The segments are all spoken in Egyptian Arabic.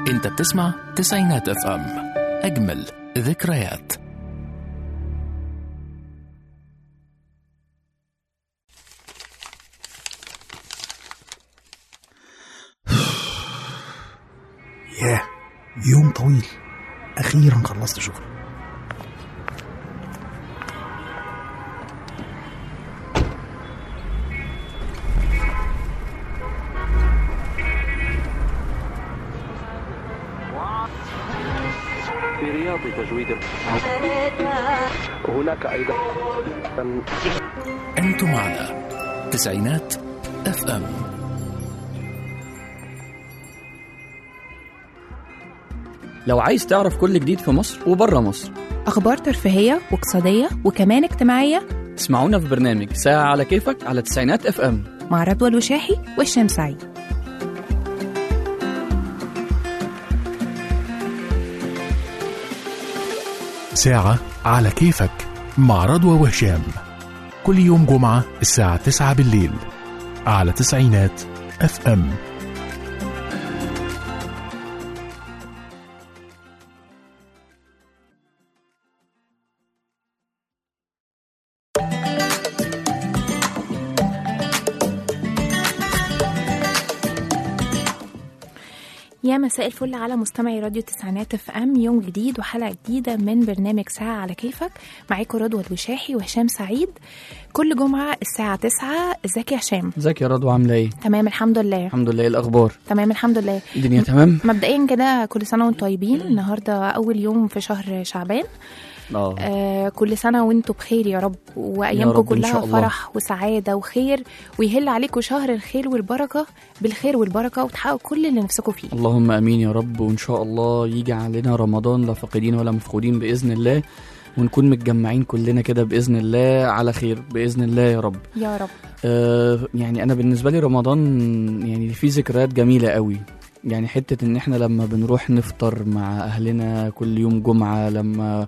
انت بتسمع تسعينات اف ام اجمل ذكريات ياه يوم طويل أخيرا خلصت شغل في رياض تجويد هناك أيضا انتم على تسعينات اف ام لو عايز تعرف كل جديد في مصر وبره مصر أخبار ترفيهية واقتصادية وكمان اجتماعية اسمعونا في برنامج ساعة على كيفك على تسعينات اف ام مع رضوى الوشاحي والشام سعيد ساعة على كيفك مع رضوى وهشام كل يوم جمعة الساعة 9 بالليل على تسعينات اف ام يا مساء الفل على مستمعي راديو تسعينات اف ام يوم جديد وحلقة جديدة من برنامج ساعة على كيفك معاكم رضوى الوشاحي وهشام سعيد كل جمعة الساعة 9 ازيك يا هشام ازيك يا رضوى عاملة ايه؟ تمام الحمد لله الحمد لله إيه الأخبار تمام الحمد لله الدنيا تمام؟ مبدئيا كده كل سنة وانتم طيبين النهاردة أول يوم في شهر شعبان اه آه كل سنة وانتم بخير يا رب يا وأيامكم رب إن كلها شاء الله. فرح وسعادة وخير ويهل عليكم شهر الخير والبركة بالخير والبركة وتحققوا كل اللي نفسكم فيه اللهم امين يا رب وان شاء الله يجي علينا رمضان لا فاقدين ولا مفقودين باذن الله ونكون متجمعين كلنا كده باذن الله على خير باذن الله يا رب يا رب آه يعني انا بالنسبه لي رمضان يعني فيه ذكريات جميله قوي يعني حته ان احنا لما بنروح نفطر مع اهلنا كل يوم جمعه لما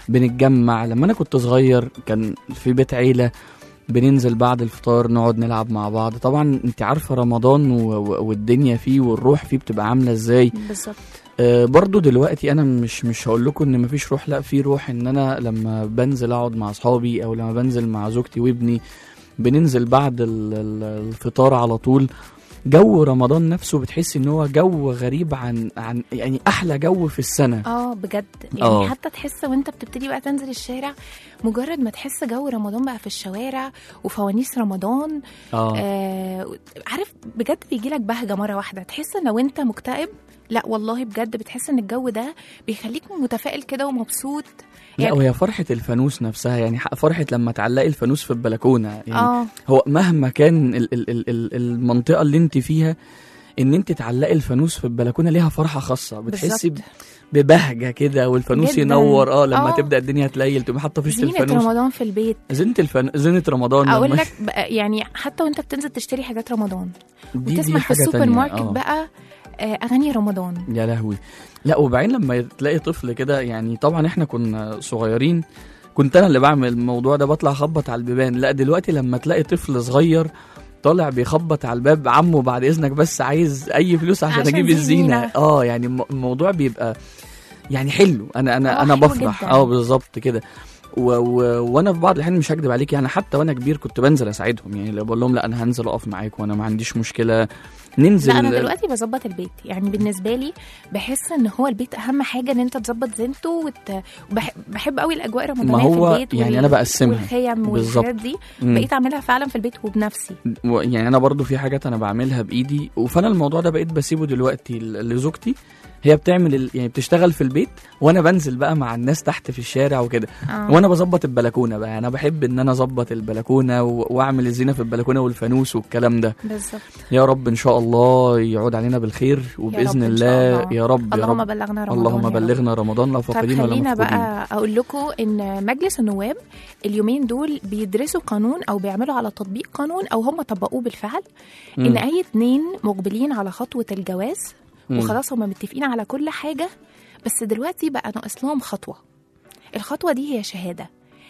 بنتجمع لما انا كنت صغير كان في بيت عيله بننزل بعد الفطار نقعد نلعب مع بعض طبعا انت عارفه رمضان و- و- والدنيا فيه والروح فيه بتبقى عامله ازاي بالظبط آه، برضو دلوقتي انا مش مش هقول لكم ان مفيش روح لا في روح ان انا لما بنزل اقعد مع اصحابي او لما بنزل مع زوجتي وابني بننزل بعد ال- ال- الفطار على طول جو رمضان نفسه بتحس ان هو جو غريب عن عن يعني احلى جو في السنه اه بجد يعني آه. حتى تحس وانت بتبتدي بقى تنزل الشارع مجرد ما تحس جو رمضان بقى في الشوارع وفوانيس رمضان اه آه عارف بجد بيجي لك بهجه مره واحده تحس ان لو انت مكتئب لا والله بجد بتحس ان الجو ده بيخليك متفائل كده ومبسوط لا يعني- وهي فرحه الفانوس نفسها يعني حق- فرحه لما تعلقي الفانوس في البلكونه يعني اه هو مهما كان ال ال ال ال المنطقه اللي انت فيها ان انت تعلقي الفانوس في البلكونه ليها فرحه خاصه بتحسي ب- بالظبط. ببهجه كده والفانوس جداً. ينور اه لما آه. تبدا الدنيا تليل تبقى حاطه فيشه زينة الفانوس رمضان في البيت زينه الفن... زينه رمضان اقول لما- لك بقى يعني حتى وانت بتنزل تشتري حاجات رمضان دي دي وتسمع في حاجه السوبر تانية. ماركت آه. بقى آه، اغاني رمضان يا لهوي لا وبعدين لما تلاقي طفل كده يعني طبعا احنا كنا صغيرين كنت انا اللي بعمل الموضوع ده بطلع اخبط على البيبان لا دلوقتي لما تلاقي طفل صغير طالع بيخبط على الباب عمه بعد اذنك بس عايز اي فلوس عشان, عشان اجيب دي الزينه زينة. اه يعني الم- الموضوع بيبقى يعني حلو انا انا آه، انا حلو بفرح جداً. اه بالظبط كده و و وانا في بعض الاحيان مش هكدب عليك يعني حتى وانا كبير كنت بنزل اساعدهم يعني لو بقول لهم لا انا هنزل اقف معاك وانا ما عنديش مشكله ننزل لا انا دلوقتي بظبط البيت يعني بالنسبه لي بحس ان هو البيت اهم حاجه ان انت تظبط زينته وت... وبح... بحب قوي الاجواء الرمضانيه ما هو في البيت يعني أنا بقسمها. والخيم بالظبط. والحاجات دي مم. بقيت اعملها فعلا في البيت وبنفسي و- يعني انا برضو في حاجات انا بعملها بايدي فانا الموضوع ده بقيت بسيبه دلوقتي ل- لزوجتي هي بتعمل ال... يعني بتشتغل في البيت وانا بنزل بقى مع الناس تحت في الشارع وكده آه. وانا بظبط البلكونه بقى انا بحب ان انا اظبط البلكونه و... واعمل الزينه في البلكونه والفانوس والكلام ده بالظبط يا رب ان شاء الله يعود علينا بالخير وباذن رب إن شاء الله الله. يا رب يا اللهم رب بلغنا رمضان اللهم يا رب. بلغنا رمضان لا طب فاقدين ولا خلينا مفقودين بقى اقول لكم ان مجلس النواب اليومين دول بيدرسوا قانون او بيعملوا على تطبيق قانون او هم طبقوه بالفعل ان مم. اي اتنين مقبلين على خطوه الجواز مم. وخلاص هم متفقين على كل حاجه بس دلوقتي بقى ناقص لهم خطوه الخطوه دي هي شهاده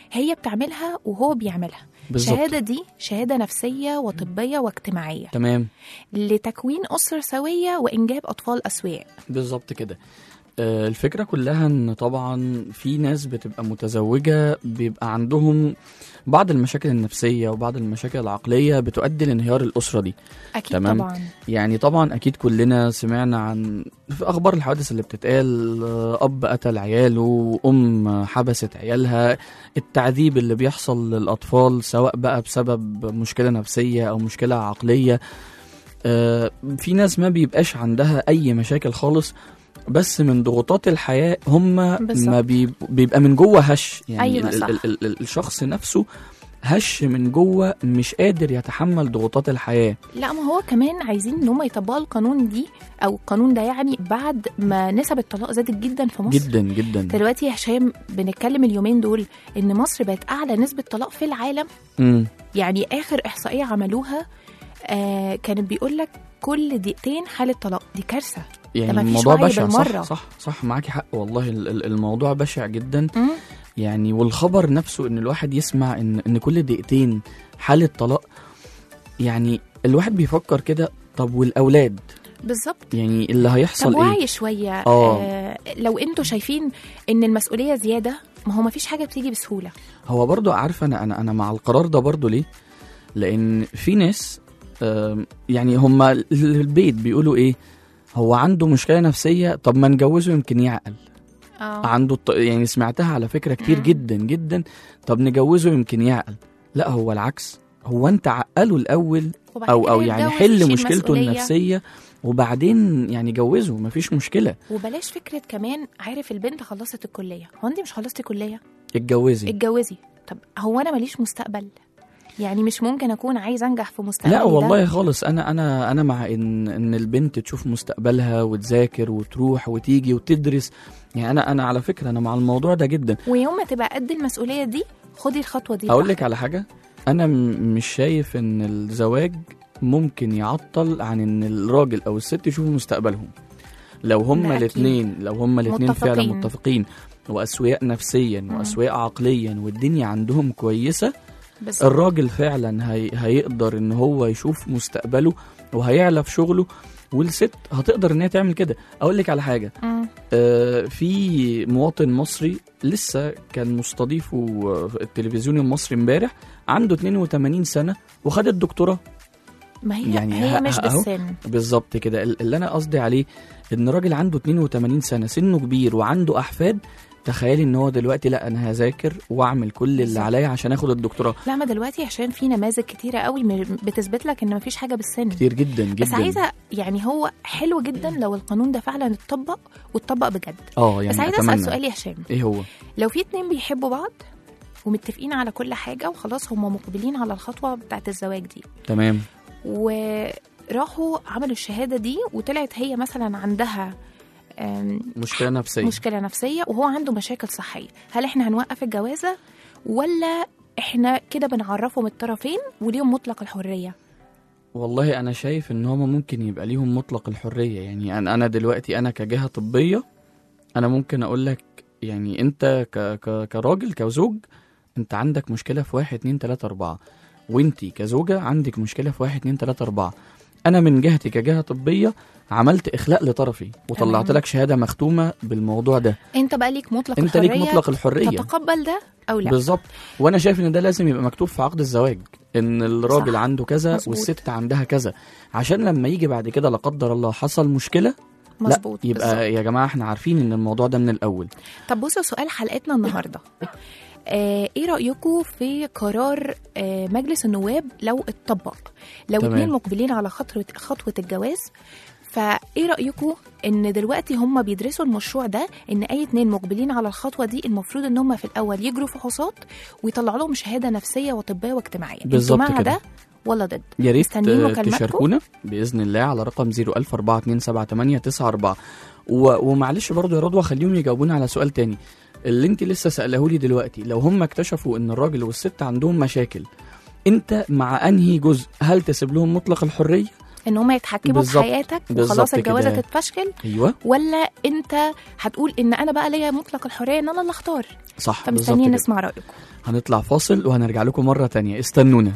هي بتعملها وهو بيعملها بالظبط الشهاده دي شهاده نفسيه وطبيه واجتماعيه تمام لتكوين اسره سويه وانجاب اطفال اسوياء بالظبط كده آه، الفكرة كلها ان طبعا في ناس بتبقى متزوجة بيبقى عندهم بعض المشاكل النفسية وبعض المشاكل العقلية بتؤدي لانهيار الأسرة دي اكيد تمام. طبعا يعني طبعا أكيد كلنا سمعنا عن في أخبار الحوادث اللي بتتقال آه، أب قتل عياله أم حبست عيالها التعذيب اللي بيحصل للأطفال سواء بقى بسبب مشكلة نفسية أو مشكلة عقلية آه، في ناس ما بيبقاش عندها أي مشاكل خالص بس من ضغوطات الحياة هم بالظبط. ما بيب- بيبقى من جوه هش يعني أيوة ال- صح. ال- ال- ال- الشخص نفسه هش من جوه مش قادر يتحمل ضغوطات الحياة لا ما هو كمان عايزين ان هم يطبقوا القانون دي او القانون ده يعني بعد ما نسب الطلاق زادت جدا في مصر جدا جدا دلوقتي يا هشام بنتكلم اليومين دول ان مصر بقت اعلى نسبه طلاق في العالم مم. يعني اخر احصائيه عملوها آه كانت بيقول لك كل دقيقتين حاله طلاق دي كارثه يعني ده مفيش الموضوع وعي بشع بالمرة. صح صح صح معاكي حق والله ال- ال- الموضوع بشع جدا مم. يعني والخبر نفسه ان الواحد يسمع ان ان كل دقيقتين حالة طلاق يعني الواحد بيفكر كده طب والاولاد بالظبط يعني اللي هيحصل طب ايه وعي شويه آه. آه لو انتوا شايفين ان المسؤوليه زياده ما هو مفيش حاجه بتيجي بسهوله هو برضو عارفه انا انا انا مع القرار ده برضو ليه لان في ناس آم، يعني هم البيت بيقولوا ايه هو عنده مشكله نفسيه طب ما نجوزه يمكن يعقل اه عنده الط... يعني سمعتها على فكره كتير مم. جدا جدا طب نجوزه يمكن يعقل لا هو العكس هو انت عقله الاول وبعد او كده او يعني يتجوز حل يشيل مشكلته مسؤولية. النفسيه وبعدين يعني جوزه مفيش مشكله وبلاش فكره كمان عارف البنت خلصت الكليه هو انت مش خلصتي كليه اتجوزي اتجوزي طب هو انا ماليش مستقبل يعني مش ممكن اكون عايز انجح في مستقبلي لا ده؟ والله خالص انا انا انا مع ان ان البنت تشوف مستقبلها وتذاكر وتروح وتيجي وتدرس يعني انا انا على فكره انا مع الموضوع ده جدا ويوم ما تبقى قد المسؤوليه دي خدي الخطوه دي اقول لك على حاجه انا م- مش شايف ان الزواج ممكن يعطل عن ان الراجل او الست يشوفوا مستقبلهم لو ده هما أكيد. الاثنين لو هما الاثنين فعلا متفقين. متفقين واسوياء نفسيا واسوياء عقليا والدنيا عندهم كويسه بس الراجل فعلا هي... هيقدر ان هو يشوف مستقبله وهيعلى في شغله والست هتقدر ان هي تعمل كده اقول لك على حاجه مم. آه، في مواطن مصري لسه كان مستضيفه في التلفزيون المصري امبارح عنده 82 سنه وخد الدكتوراه ما هي يعني يعني هي ه- مش أهو. بالسن بالظبط كده ال- اللي انا قصدي عليه ان راجل عنده 82 سنه سنه كبير وعنده احفاد تخيلي ان هو دلوقتي لا انا هذاكر واعمل كل اللي بالظبط. عليا عشان اخد الدكتوراه لا ما دلوقتي عشان في نماذج كتيره قوي م- بتثبت لك ان مفيش حاجه بالسن كتير جدا جدا بس عايزه يعني هو حلو جدا لو القانون ده فعلا اتطبق واتطبق بجد اه يعني بس عايزه اتمنى اسال سؤال يا هشام ايه هو لو في اتنين بيحبوا بعض ومتفقين على كل حاجه وخلاص هم مقبلين على الخطوه بتاعت الزواج دي تمام وراحوا عملوا الشهاده دي وطلعت هي مثلا عندها آم، مشكله نفسيه مشكله نفسيه وهو عنده مشاكل صحيه هل احنا هنوقف الجوازه ولا احنا كده بنعرفهم الطرفين وليهم مطلق الحريه والله انا شايف ان هما ممكن يبقى ليهم مطلق الحريه يعني انا انا دلوقتي انا كجهه طبيه انا ممكن اقول لك يعني انت ك ك كراجل كزوج انت عندك مشكله في واحد اتنين تلاته اربعه وانتي كزوجه عندك مشكله في واحد اتنين تلاته اربعه انا من جهتي كجهه طبيه عملت اخلاء لطرفي وطلعت تمام. لك شهاده مختومه بالموضوع ده انت بقى ليك مطلق انت الحريه ليك مطلق الحريه تتقبل ده او لا بالظبط وانا شايف ان ده لازم يبقى مكتوب في عقد الزواج ان الراجل صح. عنده كذا مظبوط. والست عندها كذا عشان لما يجي بعد كده لا قدر الله حصل مشكله مظبوط لا يبقى بالظبط. يا جماعه احنا عارفين ان الموضوع ده من الاول طب بصوا سؤال حلقتنا النهارده آه ايه رايكم في قرار آه مجلس النواب لو اتطبق لو تمام. اتنين مقبلين على خطوه خطوه الجواز فايه رايكم ان دلوقتي هم بيدرسوا المشروع ده ان اي اتنين مقبلين على الخطوه دي المفروض ان هم في الاول يجروا فحوصات ويطلعوا لهم شهاده نفسيه وطبيه واجتماعيه انتوا بالظبط مع كده. ده ولا ضد يا ريت مستنيين آه، مكالماتكم. تشاركونا باذن الله على رقم 010427894 و... ومعلش برضو يا رضوى خليهم يجاوبونا على سؤال تاني اللي انت لسه سأله لي دلوقتي لو هم اكتشفوا ان الراجل والست عندهم مشاكل انت مع انهي جزء هل تسيب لهم مطلق الحريه ان هم يتحكموا في بالظبط. حياتك بالظبط وخلاص الجوازه كده. تتفشكل ايوه ولا انت هتقول ان انا بقى ليا مطلق الحريه ان انا اللي اختار صح بالظبط فمستنيين كده. نسمع رايكم هنطلع فاصل وهنرجع لكم مره تانية استنونا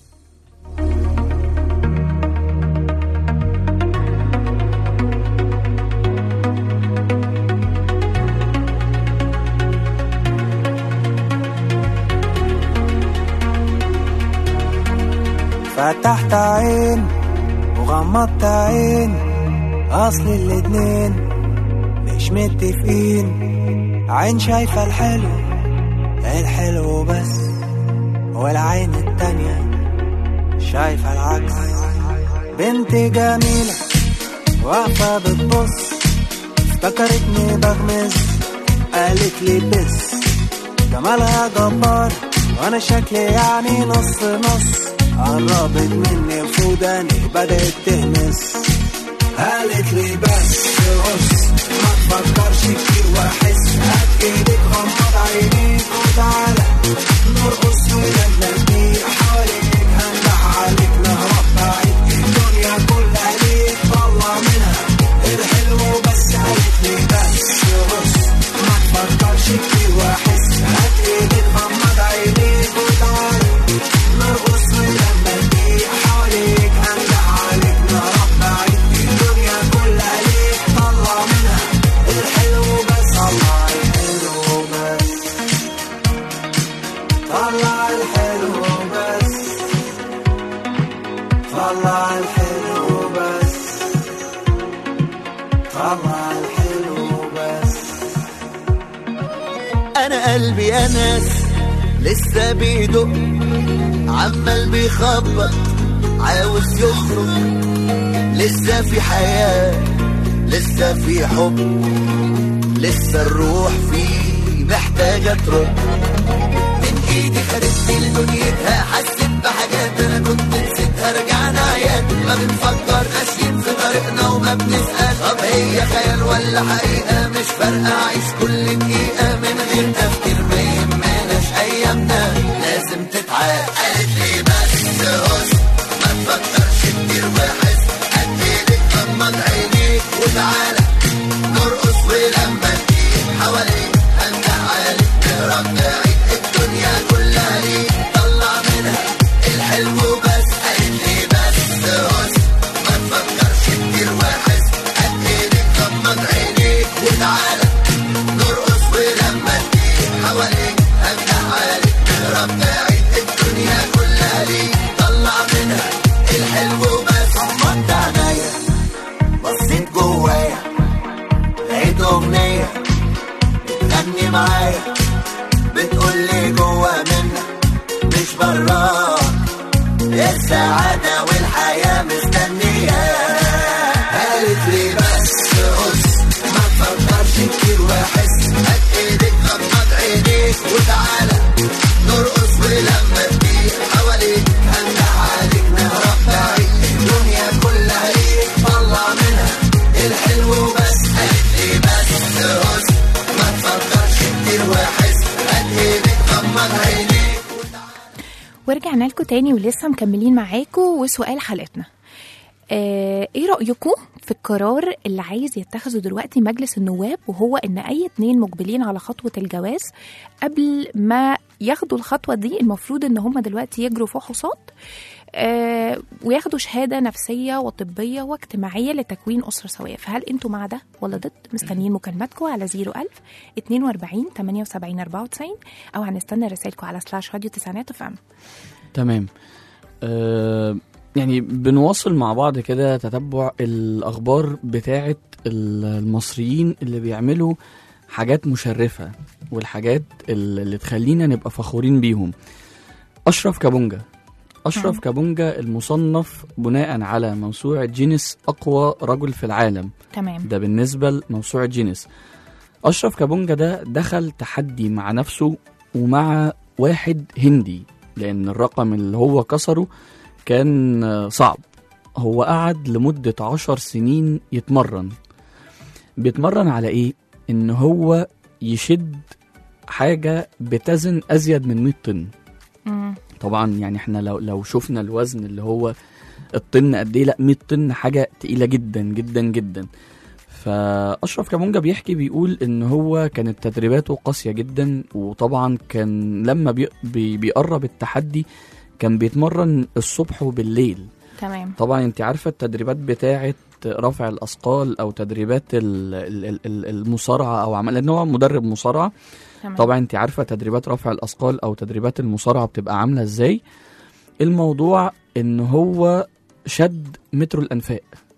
فتحت عين وغمضت عين اصل الاتنين مش متفقين عين شايفة الحلو الحلو بس والعين التانية شايفة العكس بنت جميلة واقفة بتبص افتكرتني بغمز قالت لي بس جمالها جبار وانا شكلي يعني نص نص قربت مني وفوداني بدأت تهمس قالت لي بس بص ما تفكرش كتير واحس هات ايدك غمض عينيك وتعالى نرقص ونبني حواليك هندح عليك نهرب بعيد الدنيا كلها ليك طلع منها الحلو بس قالت لي بس بص ما تفكرش كتير واحس هات ايدك غمض عينيك وتعالى نرقص ونبني حواليك هندح عليك نهرب بعيد الدنيا كلها ليك طلع منها الحلو بس طلع الحلو بس طلع الحلو بس طلع الحلو بس طلع الحلو بس انا قلبي يا ناس لسه بيدق عمال بيخبط عاوز يخرج لسه في حياة لسه في حب لسه الروح فيه محتاجة ترد من ايدي خدتني لدنيتها حسيت بحاجات انا كنت نسيتها رجعنا عيان ما بنفكر ماشيين في طريقنا وما بنسأل طب هي خيال ولا حقيقة مش فارقة عيش كل دقيقة من غير تفكير ما يهمناش ايامنا لازم تتعاد قالت لي بس هس ما تفكرش كتير وحس قد ايدك غمض عينيك وتعالى نرقص ولما تجيب حواليك هنجح عليك نهرب بعيد الدنيا كلها ليك طلع منها الحلو بس قالت لي بس هس ما تفكرش كتير وحس قد ايدك غمض عينيك وتعالى نرقص ولما تجيب حواليك هنجح عليك نهرب بعيد الدنيا كلها ليك طلع منها الحلو بس غمضت عينيا بصيت جوايا لقيت اغنيه بتغني معايا بتقول لي جوا منك مش براك السعادة والحياة مستنية قالت لي بس قص ما تفكرش كتير واحس هات ايدك غمض عينيك وتعالى نرقص ولما تجيب حواليك هندح عليك نهرب بعيد الدنيا كلها ليك طلع منها الحلو بس قالت لي بس قص ما تفكرش كتير واحس هات ايدك غمض عينيك ورجعنا لكم تاني ولسه مكملين معاكم وسؤال حلقتنا آه، ايه رأيكم في القرار اللي عايز يتخذه دلوقتي مجلس النواب وهو ان اي اتنين مقبلين على خطوة الجواز قبل ما ياخدوا الخطوة دي المفروض ان هم دلوقتي يجروا فحوصات آه، وياخدوا شهادة نفسية وطبية واجتماعية لتكوين أسرة سوية فهل انتوا مع ده ولا ضد مستنيين مكالماتكم على 01000 42 78 94 أو هنستنى رسائلكم على سلاش راديو تسعينات اف ام تمام آه يعني بنواصل مع بعض كده تتبع الأخبار بتاعة المصريين اللي بيعملوا حاجات مشرفة والحاجات اللي تخلينا نبقى فخورين بيهم أشرف كابونجا أشرف نعم. كابونجا المصنف بناء على موسوعة جينيس أقوى رجل في العالم تمام ده بالنسبة لموسوعة جينيس أشرف كابونجا ده دخل تحدي مع نفسه ومع واحد هندي لأن الرقم اللي هو كسره كان آه، صعب هو قعد لمدة عشر سنين يتمرن بيتمرن على إيه؟ إن هو يشد حاجة بتزن أزيد من 100 طن مم. طبعا يعني احنا لو لو شفنا الوزن اللي هو الطن قد ايه لا 100 طن حاجه تقيله جدا جدا جدا فاشرف كامونجا بيحكي بيقول ان هو كانت تدريباته قاسيه جدا وطبعا كان لما بي بي بيقرب التحدي كان بيتمرن الصبح وبالليل تمام طبعا انت عارفه التدريبات بتاعه رفع الاثقال او تدريبات ال- ال- ال- ال- المصارعه او عمل لان هو مدرب مصارعه تمام طبعا انت عارفه تدريبات رفع الاثقال او تدريبات المصارعه بتبقى عامله ازاي الموضوع ان هو شد مترو الانفاق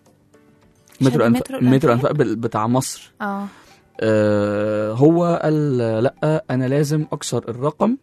شد مترو الانفاق مترو مترو الأنفاق؟ الانفاق بال- بتاع مصر اه آه هو قال لا انا لازم اكسر الرقم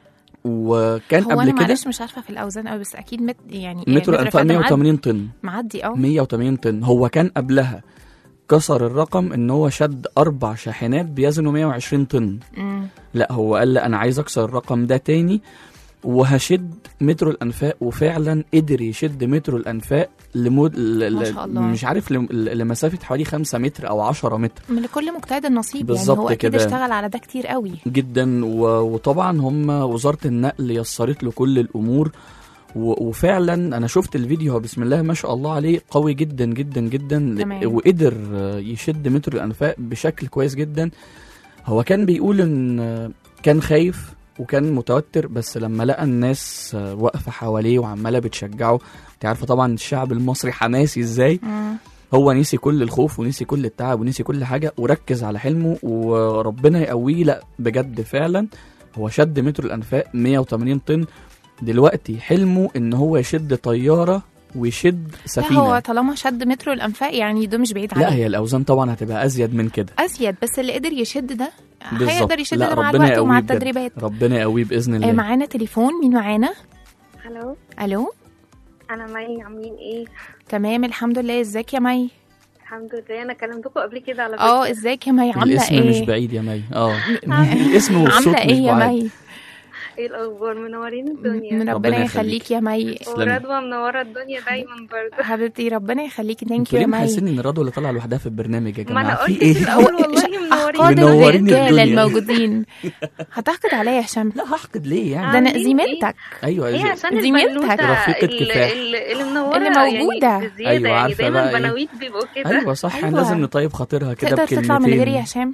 وكان هو قبل انا كده معلش مش عارفه في الاوزان قوي بس اكيد مت يعني مترو الانفاق فات معد- 180 طن معدي اه 180 طن هو كان قبلها كسر الرقم ان هو شد اربع شاحنات بيزنوا 120 طن مم. لا هو قال لا انا عايز اكسر الرقم ده تاني وهشد مترو الانفاق وفعلا قدر يشد مترو الانفاق لمد ل... ما ل- شاء الله. مش عارف لم... ل- لمسافه حوالي 5 متر او 10 متر من لكل مجتهد النصيب يعني بالظبط هو اكيد كده. اشتغل على ده كتير قوي جدا و... وطبعا هم وزاره النقل يسرت له كل الامور و... وفعلا انا شفت الفيديو هو بسم الله ما شاء الله عليه قوي جدا جدا جدا ل- تمام. وقدر يشد مترو الانفاق بشكل كويس جدا هو كان بيقول ان كان خايف وكان متوتر بس لما لقى الناس واقفه حواليه وعماله بتشجعه انت عارفه طبعا الشعب المصري حماسي ازاي مم. هو نسي كل الخوف ونسي كل التعب ونسي كل حاجه وركز على حلمه وربنا يقويه لا بجد فعلا هو شد مترو الانفاق 180 طن دلوقتي حلمه ان هو يشد طياره ويشد لا سفينه هو طالما شد مترو الانفاق يعني ده مش بعيد عليه لا هي الاوزان طبعا هتبقى ازيد من كده ازيد بس اللي قدر يشد ده بالظبط. هيقدر يشد لا، ده مع ربنا الوقت ومع يقويه بجد. التدريبات ربنا يقويه باذن آه، الله معانا تليفون مين معانا الو الو انا مي عاملين ايه تمام الحمد لله ازيك يا مي الحمد لله انا كلمتكم قبل كده على فكره اه ازيك يا مي عامله الاسم ايه مش بعيد يا مي اه الاسم والصوت عامله مش ايه يا بعيد مي ايه الاخبار منورين الدنيا من ربنا ربنا يخليك. يخليك يا مي تسلمي. ورضوى منوره الدنيا دايما برضه حبيبتي ربنا يخليكي ثانك انتوا يو ليه يا مي محسسين ان الرضوى اللي طالعه لوحدها في البرنامج يا ما انا جماعه في قلت ايه في الاول والله احقاد منورين منورين الرجاله الدنيا. الموجودين هتحقد عليا يا هشام لا هحقد ليه يعني ده انا عاملين زميلتك ايوه ايه إيه عشان زميلتك. البنوته رفيقة اللي, كفاح. اللي, اللي منوره اللي موجودة. يعني بزياده أيوة، يعني عارفة دايما بقى إيه. البناويت بيبقوا كده ايوه صح أيوة. أيوة. لازم نطيب خاطرها كده تقدر تطلع من بكلمتين غيري يا هشام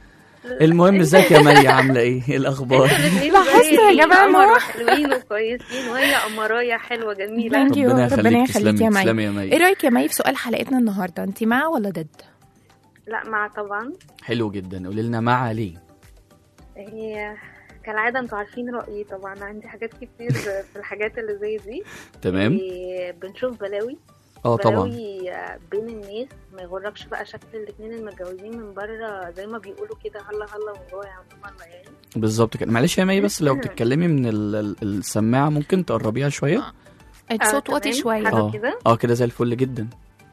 المهم ازيك يا مي عامله ايه إيه الاخبار لاحظت يا جماعة إن هو- حلوين وكويسين وهي امرايه حلوه جميله Thank you. ربنا ربنا يخليك يخليك يا تسلمي مي. تسلمي يا ايه مي رايك يا مي في سؤال حلقتنا النهارده انت مع ولا ضد لا مع طبعا حلو جدا قولي لنا مع ليه هي كالعادة انتوا عارفين رأيي طبعا عندي حاجات كتير في الحاجات اللي زي دي تمام إيه، بنشوف بلاوي اه طبعا بلاوي آه، بين الناس ما يغركش بقى شكل الاتنين المتجوزين من بره زي ما بيقولوا كده هلا هلا من جوه يا عم الله يعني بالظبط كده معلش يا مي بس لو بتتكلمي من ال- ال- السماعه ممكن تقربيها شويه الصوت آه، واطي تمام. شويه حاجة اه كده اه كده زي الفل جدا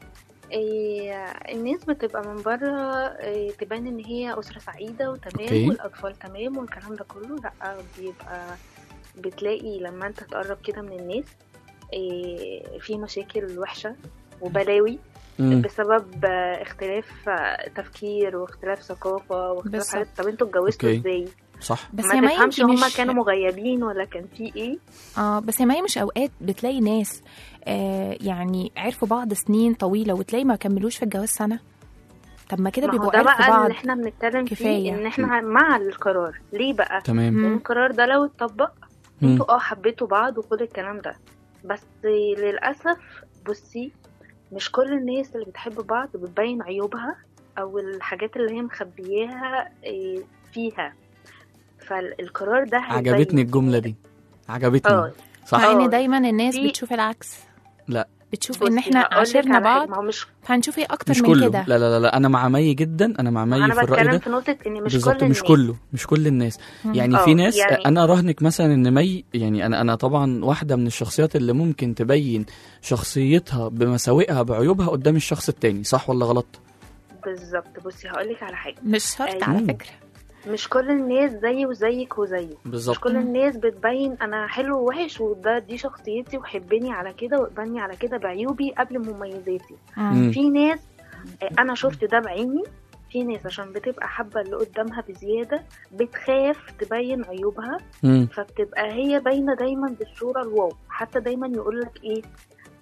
إيه، الناس بتبقى من بره إيه، تبان ان هي اسره سعيده وتمام أوكي. والاطفال تمام والكلام ده كله لا بيبقى بتلاقي لما انت تقرب كده من الناس إيه، في مشاكل وحشه وبلاوي مم. بسبب آه، اختلاف آه، تفكير واختلاف ثقافه واختلاف بالظبط. حاجات طب انتوا اتجوزتوا أوكي. ازاي صح بس ما يا مي تفهمش انت هما مش كانوا مغيبين ولا كان في ايه اه بس يا مي مش اوقات بتلاقي ناس آه يعني عرفوا بعض سنين طويله وتلاقي ما كملوش في الجواز سنه طب ما كده ما هو بيبقوا ده عرفوا بقى بعض اللي احنا بنتكلم كفاية. فيه ان احنا مع القرار ليه بقى تمام لان مم. القرار ده لو اتطبق مم. انتوا اه حبيتوا بعض وكل الكلام ده بس للاسف بصي مش كل الناس اللي بتحب بعض بتبين عيوبها او الحاجات اللي هي مخبياها إيه، فيها فالقرار ده هيبين. عجبتني الجمله دي عجبتني اه صح مع ان آه. دايما الناس في- بتشوف العكس لا. بتشوف ان بصي، احنا هقولك عاشرنا على حاجة. بعض ما هو مش فهنشوف ايه اكتر مش من كله كده لا لا لا لا انا مع مي جدا انا مع مي انا في الراي بتكلم ده في نقطه ان مش بالظبط كل مش الناس كله مش كل الناس مم. يعني اه، في ناس يعني- انا اراهنك مثلا ان مي يعني انا انا طبعا واحده من الشخصيات اللي ممكن تبين شخصيتها بمساوئها بعيوبها قدام الشخص التاني صح ولا غلط بالظبط بصي هقولك على حاجه مش شرط أيوة. على مم. فكره مش كل الناس زيي وزيك وزيه مش بالظبط كل مم. الناس بتبين انا حلو ووحش وده دي شخصيتي وحبني على كده واقبلني على كده بعيوبي قبل مميزاتي مم. في ناس آه، انا شفت ده بعيني في ناس عشان بتبقى حابه اللي قدامها بزياده بتخاف تبين عيوبها مم. فبتبقى هي باينه دايما بالصوره الواو حتى دايما يقولك ايه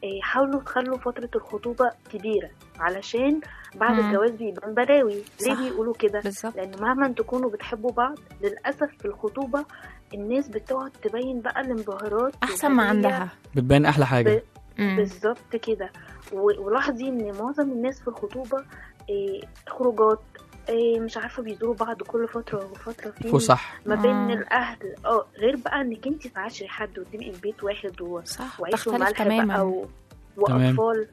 إيه، حاولوا تخلوا فترة الخطوبة كبيرة علشان بعد مم. الجواز بيبان بلاوي ليه صح. بيقولوا كده بالظبط لان مهما تكونوا بتحبوا بعض للاسف في الخطوبه الناس بتقعد تبين بقى الانبهارات احسن ما والهدية. عندها بتبان احلى حاجه مم. بالظبط كده و- ولاحظي ان معظم الناس في الخطوبه إيه خروجات إيه مش عارفه بيزوروا بعض كل فتره وفتره في فسح ما بين آه. الاهل اه غير بقى انك انت تعاشري حد وتبقي في بيت واحد و... صح وعيشوا تختلف ملح بقى تماما و... تمام. واطفال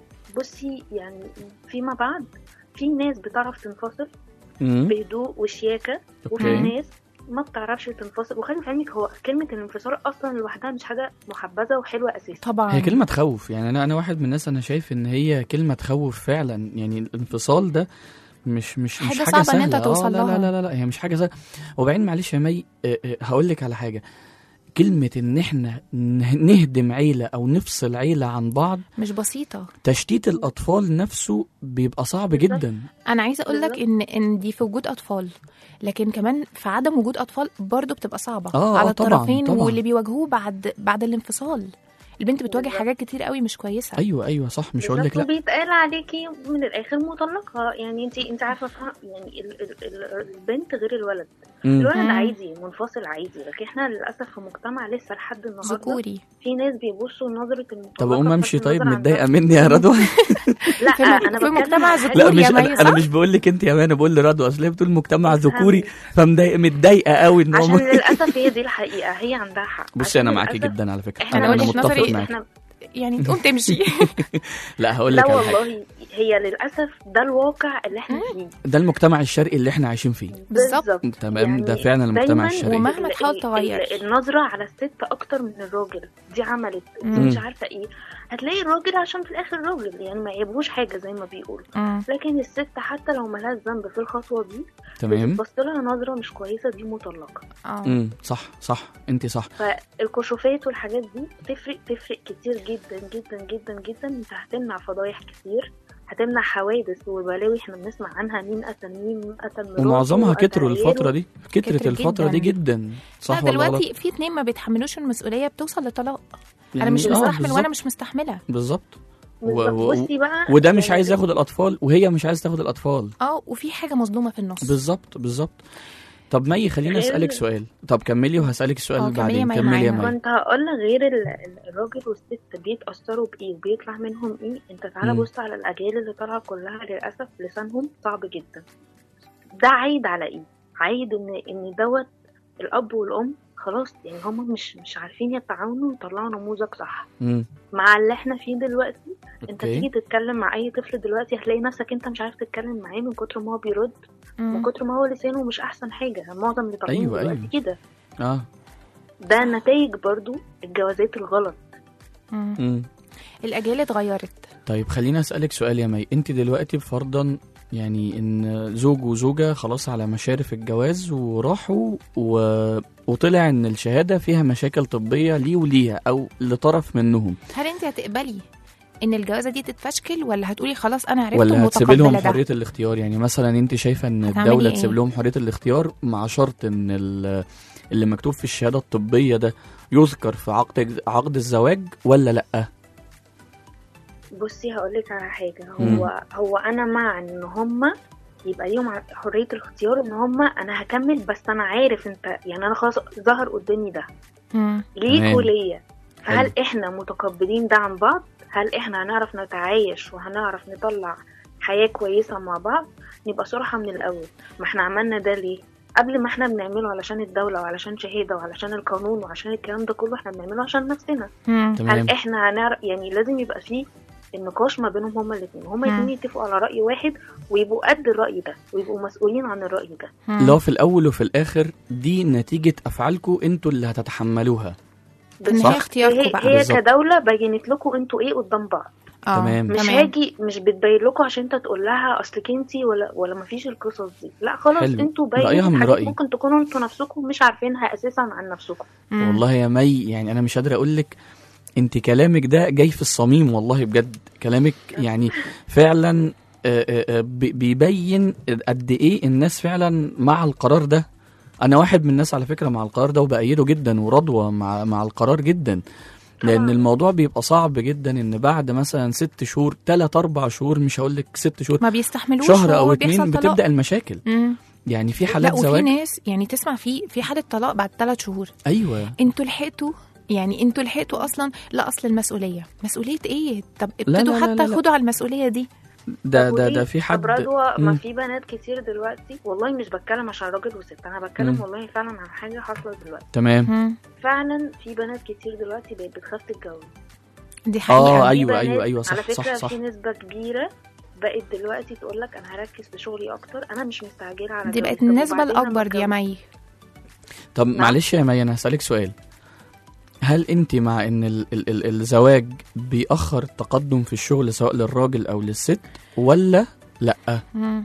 بصي يعني فيما بعد في ناس بتعرف تنفصل مم. بهدوء وشياكه وفي اوكي ناس ما بتعرفش تنفصل وخلي في علمك هو كلمة الانفصال أصلا لوحدها مش حاجة محبذة وحلوة أساسا طبعا هي كلمة تخوف يعني أنا أنا واحد من الناس أنا شايف إن هي كلمة تخوف فعلا يعني الانفصال ده مش مش مش حاجة حاجة صعبة إن سهلة أنت توصل آه لا, لا لها. لا لا لا هي مش حاجة سهلة وبعدين معلش يا مي هقول لك على حاجة كلمة إن إحنا نه- نهدم عيلة أو نفصل عيلة عن بعض مش بسيطة تشتيت الأطفال نفسه بيبقى صعب جدا انا عايزه اقول لك ان ان دي في وجود اطفال لكن كمان في عدم وجود اطفال برضو بتبقى صعبه آه، على آه، طبعاً، الطرفين طبعاً. واللي بيواجهوه بعد بعد الانفصال البنت بتواجه بالظبط. حاجات كتير قوي مش كويسه أيوه أيوه صح مش هقول لك بالظبط لا وبيتقال عليكي من الآخر مطلقة يعني انت انت عارفة فا- يعني ال ال ال البنت غير الولد مم. الولد مم. عادي منفصل عادي لكن احنا للأسف في مجتمع لسه لحد النهاردة ذكوري في ناس بيبصوا نظرة المطلقة طب أقوم بصرف أمشي طيب النظر عن متضايقة نفسه. مني يا رضوى لا في م- أنا في بتكلم مجتمع عن حاجة- ذكوري لا مش يا مي، أنا, أنا صح؟ مش بقول لك أنت يا مان أنا بقول لرضوى أصل هي بتقول مجتمع افهمي. ذكوري فمضايقة متضايقة قوي إن هو عشان للأسف هي دي الحقيقة هي عندها حق بصي انا عشان معاكي للأسف جدا على فكره احنا انا انا وجهة متفق نظري معاك احنا يعني تقوم تمشي لا هقول لا لك على حاجه والله هي للأسف ده الواقع اللي احنا فيه ده المجتمع الشرقي اللي احنا عايشين فيه بالظبط. تمام ده فعلا المجتمع دايماً الشرقي ومهما ال- تحاول ال- تغير. ال- النظرة على الست أكتر من الراجل دي عملت دي مم. مش عارفة ايه هتلاقي الراجل عشان في الآخر راجل يعني ما يعيبوش حاجة زي ما بيقولوا مم. لكن الست حتى لو ملهاش ذنب في الخطوة دي تمام بتبص لها نظرة مش كويسة دي مطلقة اه امم صح صح انت صح فالكشوفات والحاجات دي تفرق تفرق كتير جدا جدا جدا جدا انت هتمنع فضايح كتير هتمنع حوادث وبلاوي احنا بنسمع عنها مين قتل مين مين قتل مراته ومعظمها وقتل كتروا عياله. الفتره دي كترت كترت الفتره دي جداً. جدا صح لا ولا غلط دلوقتي في اتنين ما بيتحملوش المسؤوليه بتوصل لطلاق انا يعني مش آه، مستحمل وانا بالظبط، مش مستحمله بالظبط و- بالظبط. و- بصي بقى وده مش يعني عايز ياخد الاطفال وهي مش عايز تاخد الاطفال اه وفي حاجه مظلومه في النص بالظبط بالظبط طب مي خليني غير- اسالك سؤال طب كملي وهسالك آه، السؤال كملي يا بعدين مي كملي يا معانا. مي كنت هقول لك غير ال- ال- الراجل والست بيتأثروا بإيه وبيطلع منهم إيه أنت تعالى مم. بص على الأجيال اللي طالعة كلها للأسف لسانهم صعب جدا ده عايد على إيه؟ عايد إن إن دوت الأب والأم خلاص يعني هما مش مش عارفين يتعاونوا ويطلعوا نموذج صح مم. مع اللي احنا فيه دلوقتي انت اوكي تيجي تتكلم مع اي طفل دلوقتي هتلاقي نفسك انت مش عارف تتكلم معاه من كتر ما هو بيرد من مم. كتر ما هو لسانه مش احسن حاجه معظم اللي طالعين أيوة، دلوقتي أيوة. كده اه ده نتائج برضو الجوازات الغلط مم. مم. الاجيال اتغيرت طيب خليني اسالك سؤال يا مي انت دلوقتي فرضا يعني ان زوج وزوجه خلاص على مشارف الجواز وراحوا و... وطلع ان الشهاده فيها مشاكل طبيه ليه وليها او لطرف منهم هل انت هتقبلي ان الجوازه دي تتفشكل ولا هتقولي خلاص انا عرفت ولا هتسيب لهم ومتقبله حريه ده الاختيار يعني مثلا انت شايفه ان هتعملي الدوله إيه؟ تسيب لهم حريه الاختيار مع شرط ان ال- اللي مكتوب في الشهاده الطبيه ده يذكر في عقد عقد الزواج ولا لا بصي هقولك على حاجه مم. هو هو انا مع ان هما يبقى ليهم ع- حريه الاختيار ان هما انا هكمل بس انا عارف انت يعني انا خلاص ظهر قدامي ده مم. ليك تمام. وليا فهل حلو. احنا متقبلين ده عن بعض هل احنا هنعرف نتعايش وهنعرف نطلع حياة كويسة مع بعض نبقى صراحة من الأول ما احنا عملنا ده ليه قبل ما احنا بنعمله علشان الدولة وعلشان شهادة وعلشان القانون وعشان الكلام ده كله احنا بنعمله عشان نفسنا مم. تمام هل احنا هنعرف يعني لازم يبقى فيه النقاش ما بينهم هما الاثنين هما مم. الاثنين يتفقوا على رأي واحد ويبقوا قد الرأي ده ويبقوا مسؤولين عن الرأي ده مم. لو في الاول وفي الاخر دي نتيجه افعالكم انتوا اللي هتتحملوها ان صح. هي اختياركم هي, بقى هي بالظبط. كدولة بينت لكم انتوا ايه قدام بعض آه. تمام. مش تمام. هاجي مش بتبين لكم عشان انت تقول لها اصلك انتي ولا ولا مفيش القصص دي لا خلاص حلو. انتوا رأيها باين من حاجات رأيي. ممكن تكونوا انتوا نفسكم مش عارفينها اساسا عن نفسكم مم. والله يا مي يعني انا مش قادر اقول لك انت كلامك ده جاي في الصميم والله بجد كلامك يعني فعلا آه، آه، آه، بي- بيبين قد ايه الناس فعلا مع القرار ده انا واحد من الناس على فكره مع القرار ده وبأيده جدا ورضوى مع مع القرار جدا لان طبعاً. الموضوع بيبقى صعب جدا ان بعد مثلا ست شهور تلات اربع شهور مش هقول لك ست شهور ما بيستحملوش شهر او وهو اتنين بيحصل طلاق. بتبدا المشاكل مم. يعني في لا حالات وفي زواج ناس يعني تسمع في في حاله طلاق بعد ثلاث شهور ايوه انتوا لحقتوا يعني انتوا لحقتوا اصلا لا اصل المسؤوليه مسؤوليه ايه طب لا، ابتدوا لا، لا، حتى لا. خدوا على المسؤوليه دي ده طب ده وليه؟ ده في حد طب رضوى مم. ما في بنات كتير دلوقتي والله مش بتكلم عشان راجل وست انا بتكلم مم. والله فعلا عن حاجه حصلت دلوقتي تمام مم. فعلا في بنات كتير دلوقتي بقت بتخاف تتجوز دي حقيقه اه في ايوه بنات- ايوه ايوه على صح فكره صح صح في نسبه كبيره بقت دلوقتي تقول لك انا هركز في شغلي اكتر انا مش مستعجله على دي جوازي. بقت طب النسبه وبعدين لما الاكبر دي يا أتجوز؟ مي طب معلش يا مي انا هسألك سؤال هل انت مع ان ال ال ال الزواج بيأخر التقدم في الشغل سواء للراجل او للست ولا لا مم.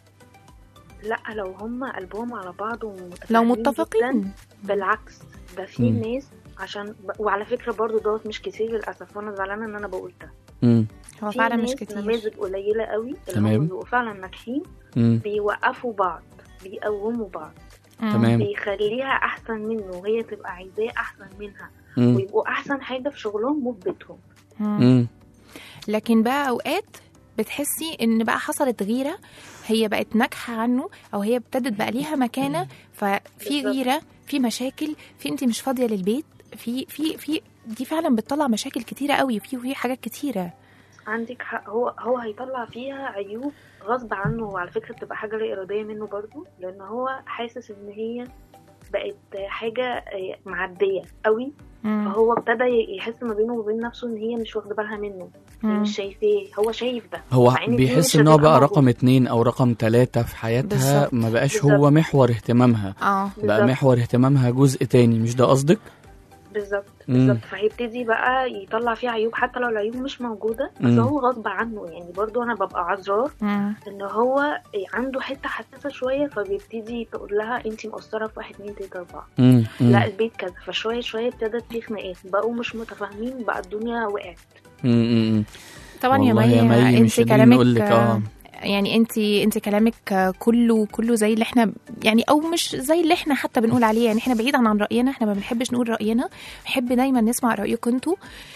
لا لو هم قلبهم على بعض ومتفاهمين لو جداً، متفقين بالعكس ده في مم. ناس عشان ب... وعلى فكره برضو دوت مش كتير للاسف وانا زعلانه ان انا بقول ده امم هو في فعلا مش ناس كتير نماذج قليله قوي اللي تمام. هم بيبقوا فعلا ناجحين امم بيوقفوا بعض بيقوموا بعض مم. تمام. بيخليها احسن منه وهي تبقى عايزاه احسن منها امم ويبقوا احسن حاجه في شغلهم وفي بيتهم مم. امم لكن بقى اوقات بتحسي ان بقى حصلت غيره هي بقت ناجحه عنه او هي ابتدت بقى ليها مكانه ففي بالظبط. غيره في مشاكل في انت مش فاضيه للبيت في في في دي فعلا بتطلع مشاكل كتيره قوي في في حاجات كتيره عندك حق هو هو هيطلع فيها عيوب غصب عنه وعلى فكره بتبقى حاجه لا اراديه منه برضو لان هو حاسس ان هي بقت حاجه آه، معديه قوي مم. فهو ابتدى يحس ما بينه وبين نفسه ان هي مش واخده بالها منه هي مم. مش شايفاه هو شايف ده هو مع إن دي بيحس مش ان هو هتبقى بقى موجودة. رقم اتنين او رقم تلاتة في حياتها بالظبط. ما بقاش بالظبط. هو محور اهتمامها اه بقى بالظبط. محور اهتمامها جزء تاني مش ده قصدك بالظبط مم. بالظبط فهيبتدي بقى يطلع فيها عيوب حتى لو العيوب مش موجوده بس مم. هو غصب عنه يعني برضو انا ببقى عذراه مم. ان هو عنده حته حساسه شويه فبيبتدي تقول لها انت مقصره في واحد اتنين تلاته اربعه امم لا البيت كذا فشويه شويه ابتدت في خناقات بقوا مش متفاهمين بقى الدنيا وقعت امم طبعا يا والله مي, يا مي انت مش قادرين كلامك نقول لك اه يعني انت انت كلامك كله كله زي اللي احنا يعني او مش زي اللي احنا حتى بنقول عليه يعني احنا بعيدا عن راينا احنا ما بنحبش نقول راينا بنحب دايما نسمع رايكم انتوا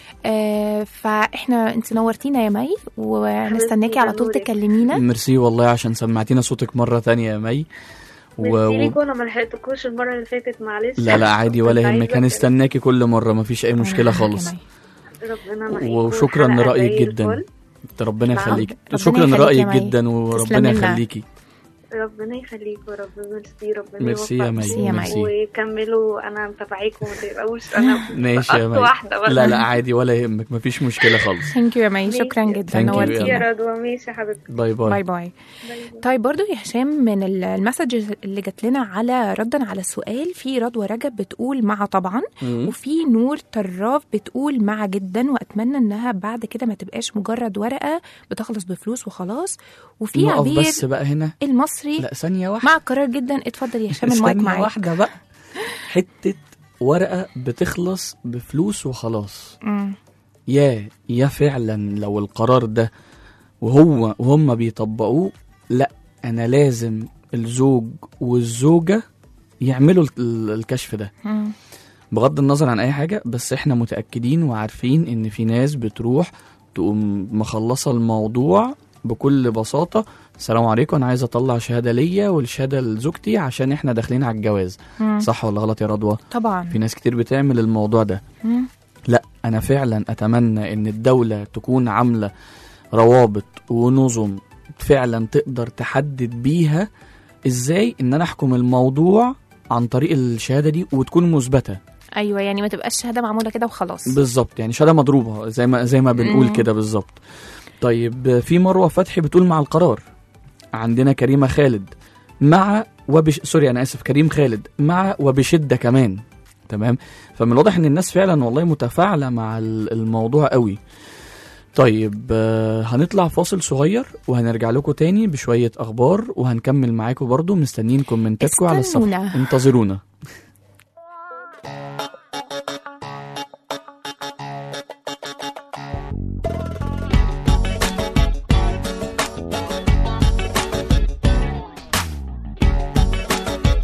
آه فاحنا انت نورتينا يا مي ونستناكي على طول نورك. تكلمينا ميرسي والله عشان سمعتينا صوتك مرة تانية يا مي و... ميرسي و... ليكوا انا ما لحقتكوش المره اللي فاتت معلش لا لا عادي ولا كنت يهمك عايزة هنستناكي كل مرة مفيش أي مشكلة أنا معاك يا خالص مي. ربنا معاكوا وشكرا حلقة لرأيك زي جدا الفل. ربنا نعم. يخليك ربنا شكرا يخليك يا لرأيك مي. جدا وربنا تسلمي لنا. يخليكي ربنا يخليكوا ربنا ميرسي ربنا ميرسي يا يوفقكم. مي ميرسي يا مي. ميرسي وكملوا انا متابعاكم ما تقلقوش انا ماشي يا خط مي واحده بس لا لا عادي ولا يهمك مفيش مشكلة خالص ثانك يو يا مي شكرا ماشي. جدا Thank you. ميرسي يا نورتينا رضوى ماشي يا حبيبتي باي باي باي باي باي باي. طيب برضو يا هشام من ال- المسج اللي جات لنا على ردا على السؤال في رضوى رجب بتقول مع طبعا مم. وفي نور طراف بتقول مع جدا واتمنى انها بعد كده ما تبقاش مجرد ورقه بتخلص بفلوس وخلاص وفي نقف عبير بس بقى هنا المصري لا ثانية واحدة مع قرار جدا اتفضل يا هشام المايك ثانية معاك واحدة بقى حتة ورقة بتخلص بفلوس وخلاص مم. يا يا فعلا لو القرار ده وهو وهم بيطبقوه لا انا لازم الزوج والزوجة يعملوا ال- ال- الكشف ده مم. بغض النظر عن اي حاجة بس احنا متأكدين وعارفين ان في ناس بتروح تقوم مخلصة الموضوع بكل بساطة السلام عليكم انا عايز اطلع شهادة ليا والشهادة لزوجتي عشان احنا داخلين على الجواز مم. صح ولا غلط يا رضوى طبعا في ناس كتير بتعمل الموضوع ده مم. لا انا فعلا اتمنى ان الدولة تكون عاملة روابط ونظم فعلا تقدر تحدد بيها ازاي ان انا احكم الموضوع عن طريق الشهادة دي وتكون مثبتة ايوه يعني ما تبقاش شهاده معموله كده وخلاص بالظبط يعني شهادة مضروبة زي ما زي ما بنقول مم. كده بالظبط طيب في مروة فتحي بتقول مع القرار عندنا كريمة خالد مع وبش سوري انا اسف كريم خالد مع وبشدة كمان تمام فمن الواضح ان الناس فعلا والله متفاعلة مع ال- الموضوع قوي طيب آه، هنطلع فاصل صغير وهنرجع لكم تاني بشوية أخبار وهنكمل معاكم برضو مستنيين كومنتاتكم على الصفحة استنونا. انتظرونا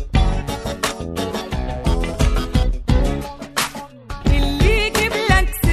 اللي يجيب لك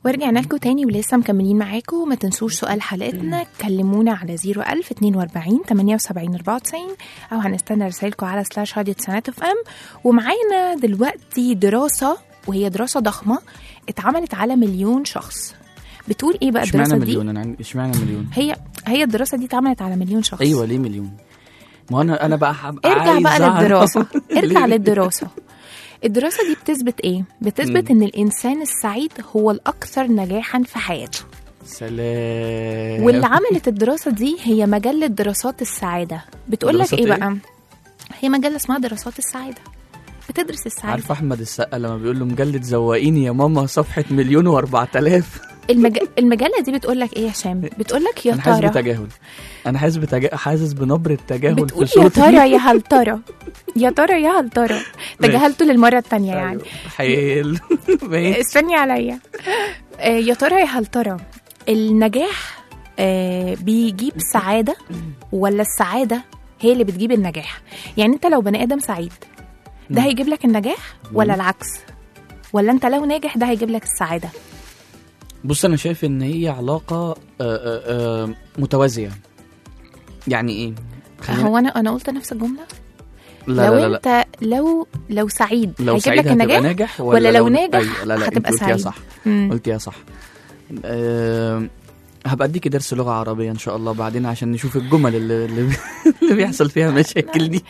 ورجعنا لكم تاني ولسه مكملين معاكم ما تنسوش سؤال حلقتنا كلمونا على 01000 42 78 94 او هنستنى رسائلكم على سلاش راديو تسعينات اف ام ومعانا دلوقتي دراسة وهي دراسة ضخمة اتعملت على مليون شخص بتقول ايه بقى اشمعنى الدراسة دي مليون انا عندي اشمعنى مليون هي هي الدراسة دي اتعملت على مليون شخص ايوه ليه مليون ما انا انا بقى هبقى ارجع عايز بقى أعرف. للدراسة ارجع ليه؟ للدراسة الدراسة دي بتثبت ايه؟ بتثبت ان الانسان السعيد هو الاكثر نجاحا في حياته سلام واللي عملت الدراسة دي هي مجلة دراسات السعادة بتقول لك دراسات ايه إيه؟ بقى؟ هي مجلة اسمها دراسات السعادة بتدرس السعادة عارف احمد السقا لما بيقول له مجله زوقيني يا ماما صفحه مليون واربعة آلاف المج... المجلة دي بتقول لك ايه يا هشام؟ بتقول لك يا انا حاسس ترى بتجاهل انا حاسس بتجا... حاسس بنبره تجاهل بتقول في يا صوتي ترى يا هل ترى يا ترى يا هل ترى تجاهلته للمرة التانية يعني حيل ماشي استني عليا آه، يا ترى يا هل ترى النجاح آه، بيجيب سعادة ولا السعادة هي اللي بتجيب النجاح يعني انت لو بني ادم سعيد ده مم. هيجيب لك النجاح ولا العكس ولا انت لو ناجح ده هيجيب لك السعادة بص انا شايف ان هي علاقه آه، آه، آه، متوازيه يعني ايه خلينا- هو انا انا قلت نفس الجملة لا لو لا لا, لا. انت لو لو سعيد لو هيجيب سعيد لك هتبقى النجاح ناجح ولا لو ناجح أيوة، لا لا هتبقى انت قلتيها سعيد. صح مم. قلتيها صح أه هبقى اديكي درس لغه عربيه ان شاء الله بعدين عشان نشوف الجمل اللي اللي, بي- اللي بيحصل فيها مشاكل دي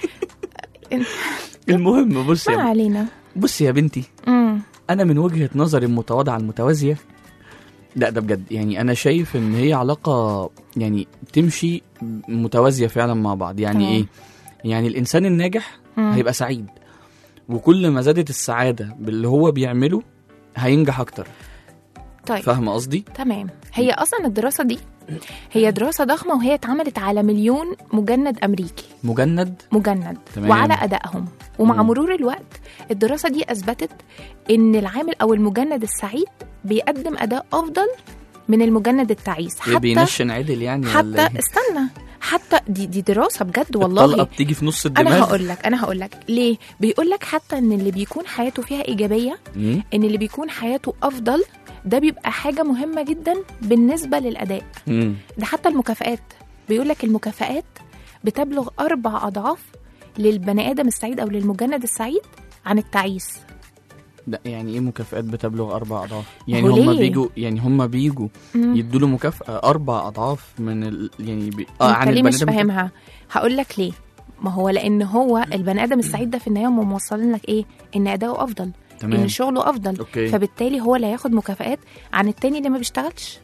المهم بص ما يا علينا بص يا بنتي مم. انا من وجهه نظري المتواضعه المتوازيه لا ده بجد يعني انا شايف ان هي علاقه يعني تمشي متوازيه فعلا مع بعض يعني تمام. ايه يعني الانسان الناجح مم. هيبقى سعيد وكل ما زادت السعاده باللي هو بيعمله هينجح اكتر طيب فاهمه قصدي تمام هي اصلا الدراسه دي هي دراسه ضخمه وهي اتعملت على مليون مجند امريكي مجند مجند تمام. وعلى ادائهم ومع مم. مرور الوقت الدراسه دي اثبتت ان العامل او المجند السعيد بيقدم اداء افضل من المجند التعيس إيه حتى بينشن عدل يعني حتى ولا إيه؟ استنى حتى دي دي دراسه بجد الطلقه والله بتيجي في نص انا الدماغ هقول لك انا هقول لك ليه بيقول لك حتى ان اللي بيكون حياته فيها ايجابيه مم. ان اللي بيكون حياته افضل ده بيبقى حاجه مهمه جدا بالنسبه للاداء مم. ده حتى المكافآت بيقول لك المكافآت بتبلغ أربع أضعاف للبني آدم السعيد أو للمجند السعيد عن التعيس لا يعني ايه مكافآت بتبلغ اربع اضعاف يعني هو هم ليه؟ بيجوا يعني هم بيجوا مم. يدوا له مكافأة اربع اضعاف من ال... يعني بي... انت ليه مش البني آدم فاهمها هقول لك ليه ما هو لان هو البني ادم السعيد ده في النهايه هم موصلين لك ايه ان اداؤه افضل تمام ان شغله افضل اوكي فبالتالي هو اللي هياخد مكافآت عن التاني اللي ما بيشتغلش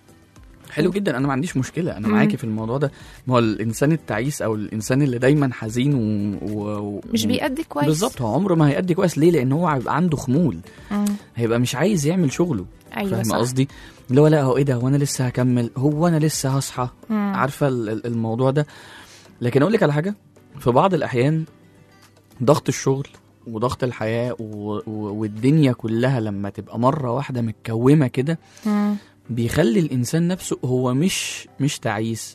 حلو جدا انا ما عنديش مشكله انا مم. معاكي في الموضوع ده ما هو الانسان التعيس او الانسان اللي دايما حزين و, و... و... مش بيأدي كويس بالظبط هو عمره ما هيأدي كويس ليه لان هو هيبقى عنده خمول مم. هيبقى مش عايز يعمل شغله ايوه فاهم صح قصدي اللي هو لا هو ايه ده هو انا لسه هكمل هو انا لسه هصحى مم. عارفه ال- ال- الموضوع ده لكن اقول لك على حاجه في بعض الاحيان ضغط الشغل وضغط الحياه و... و... والدنيا كلها لما تبقى مره واحده متكومه كده مم. بيخلي الانسان نفسه هو مش مش تعيس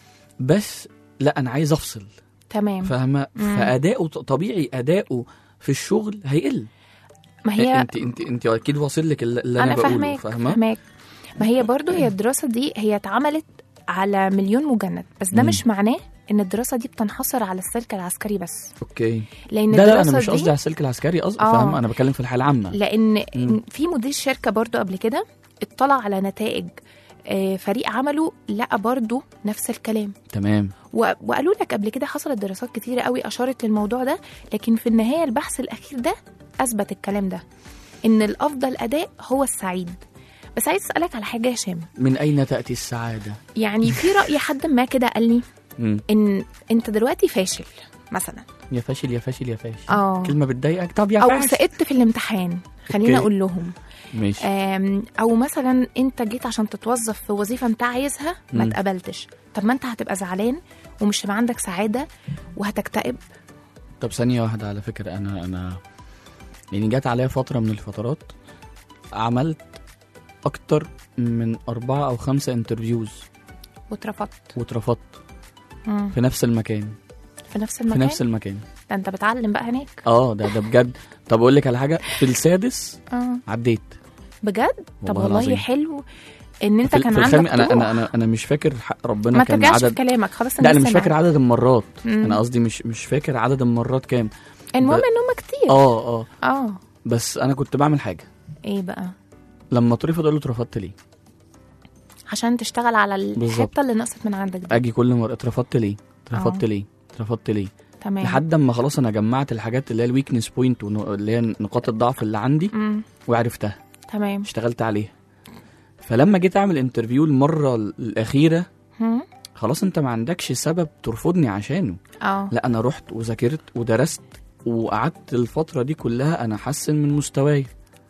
بس لا انا عايز افصل تمام فاهمه مم. فاداؤه طبيعي اداؤه في الشغل هيقل ما هي انت انت انت اكيد واصل لك اللي اللي انا, انا بقوله فاهماك فاهمه فاهماك ما هي برضو هي الدراسه دي هي اتعملت على مليون مجند بس ده مم. مش معناه ان الدراسه دي بتنحصر على السلك العسكري بس اوكي لان لا لا الدراسه انا مش دي قصدي على السلك العسكري قصدي آه. فاهمه انا بتكلم في الحاله العامه لان مم. في مدير شركه برضو قبل كده اطلع على نتائج آه، فريق عمله لقى برضو نفس الكلام تمام و- وقالوا لك قبل كده حصلت دراسات كتيرة قوي أشارت للموضوع ده لكن في النهاية البحث الأخير ده أثبت الكلام ده إن الأفضل أداء هو السعيد بس عايز أسألك على حاجة يا هشام من اين تاتي السعاده يعني في رأي حد ما كده قال لي مم. إن أنت دلوقتي فاشل مثلا يا فاشل يا فاشل يا فاشل اه كلمه بتضايقك طب يا أو فاشل سقطت في الامتحان خلينا أوكي. أقول لهم ماشي آم، او مثلا انت جيت عشان تتوظف في وظيفه انت عايزها ما مم. اتقبلتش طب ما انت هتبقى زعلان ومش هيبقى عندك سعاده وهتكتئب طب ثانيه واحده على فكره انا انا يعني جات عليا فتره من الفترات عملت اكتر من أربعة أو خمسة انترفيوز واترفضت واترفضت مم. في نفس المكان في نفس في المكان نفس المكان ده انت بتعلم بقى هناك اه ده ده بجد طب اقول لك على حاجه في السادس اه عديت بجد طب والله والله العظيم. حلو ان انت في, كان في عندك الخامي انا طموح. انا انا انا مش فاكر حق ربنا ما كان ترجعش في عدد كلامك خلاص لا انا الناس مش فاكر سمعت. عدد المرات مم. انا قصدي مش مش فاكر عدد المرات كام المهم ب- ان هم كتير اه اه اه بس انا كنت بعمل حاجه ايه بقى لما اترفض اقول له اترفضت ليه عشان تشتغل على بالظبط. الحته اللي نقصت من عندك دي اجي كل مره اترفضت ليه اترفضت آه. ليه اترفضت ليه تمام لحد اما خلاص انا جمعت الحاجات اللي هي الويكنس بوينت اللي هي نقاط الضعف اللي عندي مم. وعرفتها تمام اشتغلت عليها فلما جيت اعمل انترفيو المره الاخيره مم. خلاص انت ما عندكش سبب ترفضني عشانه اه لا انا رحت وذاكرت ودرست وقعدت الفتره دي كلها انا احسن من مستواي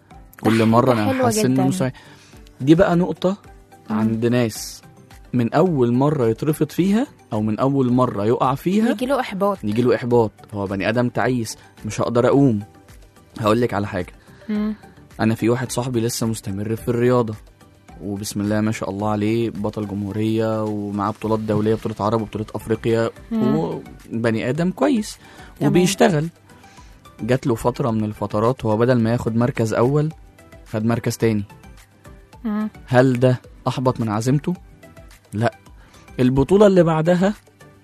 كل حاجة مره انا حلوة احسن جداً. من مستواي دي بقى نقطه مم. عند ناس من اول مره يترفض فيها او من اول مره يقع فيها يجي له احباط يجي له احباط هو بني ادم تعيس مش هقدر اقوم هقول لك على حاجه مم. انا في واحد صاحبي لسه مستمر في الرياضه وبسم الله ما شاء الله عليه بطل جمهوريه ومعاه بطولات دوليه بطوله عرب وبطوله افريقيا مم. وبني ادم كويس تمام. وبيشتغل جات له فتره من الفترات هو بدل ما ياخد مركز اول خد مركز تاني مم. هل ده احبط من عزيمته لا البطوله اللي بعدها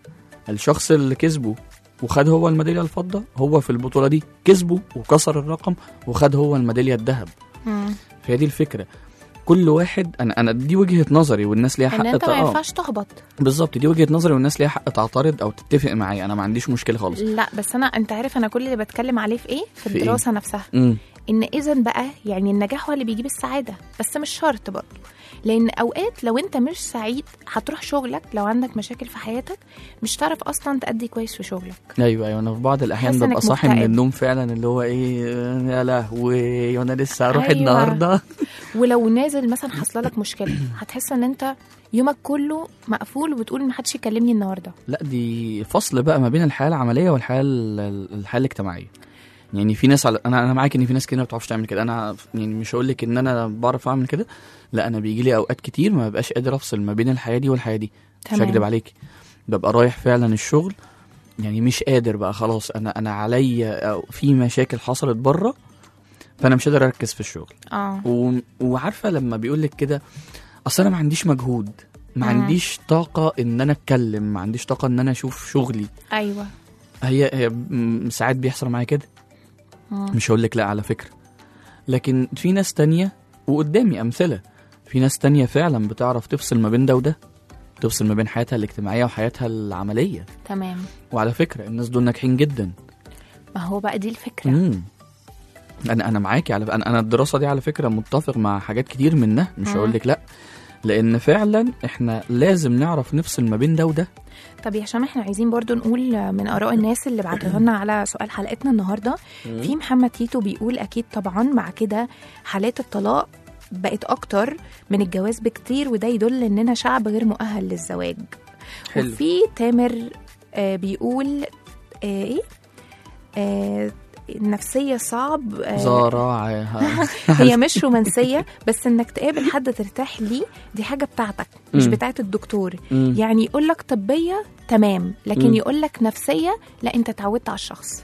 الشخص اللي كسبه وخد هو الميداليه الفضه هو في البطوله دي كسبه وكسر الرقم وخد هو الميداليه الذهب مم. فهي دي الفكره كل واحد انا انا دي وجهه نظري والناس ليها ان حق انت ما آه، ينفعش تهبط بالظبط دي وجهه نظري والناس ليها حق تعترض او تتفق معايا انا ما عنديش مشكله خالص لا بس انا انت عارف انا كل اللي بتكلم عليه في ايه في في إيه؟ الدراسه نفسها امم ان اذا بقى يعني النجاح هو اللي بيجيب السعاده بس مش شرط برضه لان اوقات لو انت مش سعيد هتروح شغلك لو عندك مشاكل في حياتك مش هتعرف اصلا تأدي كويس في شغلك ايوه ايوه انا في بعض الاحيان تحس ببقى إنك صاحي من مكتئب. النوم فعلا اللي هو ايه يا لهوي وانا لسه هروح أيوة. النهارده ولو نازل مثلا حصل لك مشكله هتحس ان انت يومك كله مقفول وبتقول محدش يكلمني النهارده لا دي فصل بقى ما بين الحياه العمليه والحياه ال- الحياه الاجتماعيه يعني في ناس على انا انا معاك ان في ناس كتير ما بتعرفش تعمل كده انا يعني مش هقول لك ان انا بعرف اعمل كده لا انا بيجي لي اوقات كتير ما ببقاش قادر افصل ما بين الحياه دي والحياه دي مش تمام. هكدب عليك ببقى رايح فعلا الشغل يعني مش قادر بقى خلاص انا انا عليا أو في مشاكل حصلت بره فانا مش قادر اركز في الشغل اه و... وعارفه لما بيقول لك كده اصل انا ما عنديش مجهود ما مم. عنديش طاقه ان انا اتكلم ما عنديش طاقه ان انا اشوف شغلي ايوه هي, هي م- ساعات بيحصل معايا كده مم. مش هقول لك لا على فكره لكن في ناس تانية وقدامي امثله في ناس تانية فعلا بتعرف تفصل ما بين ده وده تفصل ما بين حياتها الاجتماعيه وحياتها العمليه تمام وعلى فكره الناس دول ناجحين جدا ما هو بقى دي الفكره امم انا انا معاكي على انا انا الدراسه دي على فكره متفق مع حاجات كتير منها مش مم. هقول لك لا لان فعلا احنا لازم نعرف نفصل ما بين ده وده طب يا هشام احنا عايزين برضو نقول من اراء الناس اللي بعتوها لنا على سؤال حلقتنا النهارده في محمد تيتو بيقول اكيد طبعا مع كده حالات الطلاق بقت اكتر من الجواز بكتير وده يدل اننا شعب غير مؤهل للزواج حلو وفي تامر آه بيقول آه ايه آه النفسية صعب آه زراعها هي مش رومانسية بس انك تقابل حد ترتاح ليه دي حاجة بتاعتك مش مم. بتاعت الدكتور مم. يعني يقول لك طبية تمام لكن مم. يقول لك نفسية لا انت اتعودت على الشخص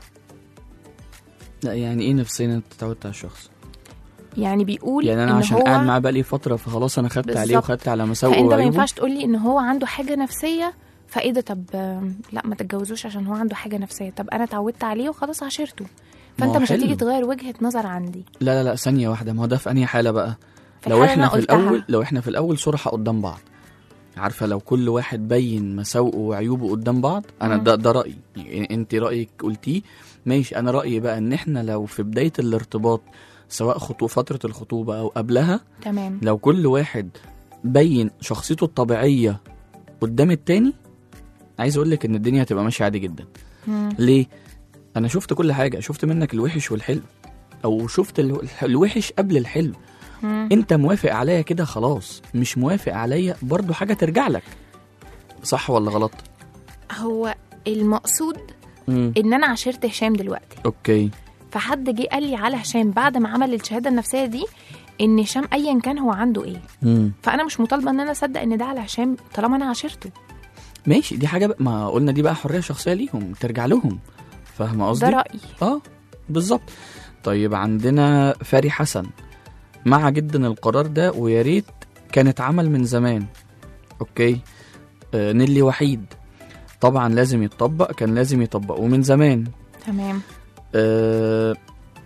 لا يعني ايه نفسيا انت اتعودت على الشخص يعني بيقول يعني انا إن عشان هو قاعد معاه بقالي فتره فخلاص انا خدت عليه بالظبط. وخدت على مساوئه فانت ما وعيوبه ينفعش تقول لي ان هو عنده حاجة نفسية فايه ده طب آم، لا ما تتجوزوش عشان هو عنده حاجة نفسية طب انا اتعودت عليه وخلاص عاشرته ما فانت هو مش هتيجي حلو. تغير وجهة نظر عندي لا لا لا ثانيه واحده ما هو ده في انهي حاله بقى في لو الحالة احنا اللي في أنا قلتها. الاول لو احنا في الاول صراحه قدام بعض عارفه لو كل واحد بين مساوئه وعيوبه قدام بعض انا مم. ده ده رايي يعني انت رايك قلتيه ماشي انا رايي بقى ان احنا لو في بدايه الارتباط سواء خطو فتره الخطوبه او قبلها تمام لو كل واحد بين شخصيته الطبيعيه قدام التاني عايز اقول لك ان الدنيا هتبقى ماشيه عادي جدا مم. ليه انا شفت كل حاجه شفت منك الوحش والحلو او شفت ال- الوحش قبل الحلو مم. انت موافق عليا كده خلاص مش موافق عليا برضو حاجه ترجع لك صح ولا غلط هو المقصود مم. ان انا عاشرت هشام دلوقتي اوكي فحد جه قال لي على هشام بعد ما عمل الشهاده النفسيه دي ان هشام ايا كان هو عنده ايه مم. فانا مش مطالبه ان انا اصدق ان ده على هشام طالما انا عاشرته ماشي دي حاجه بقى ما قلنا دي بقى حريه شخصيه ليهم ترجع لهم فاهمه قصدي ده رايي اه بالظبط طيب عندنا فاري حسن مع جدا القرار ده ويا ريت كان اتعمل من زمان اوكي آه نيلي وحيد طبعا لازم يتطبق كان لازم يطبقه من زمان تمام آه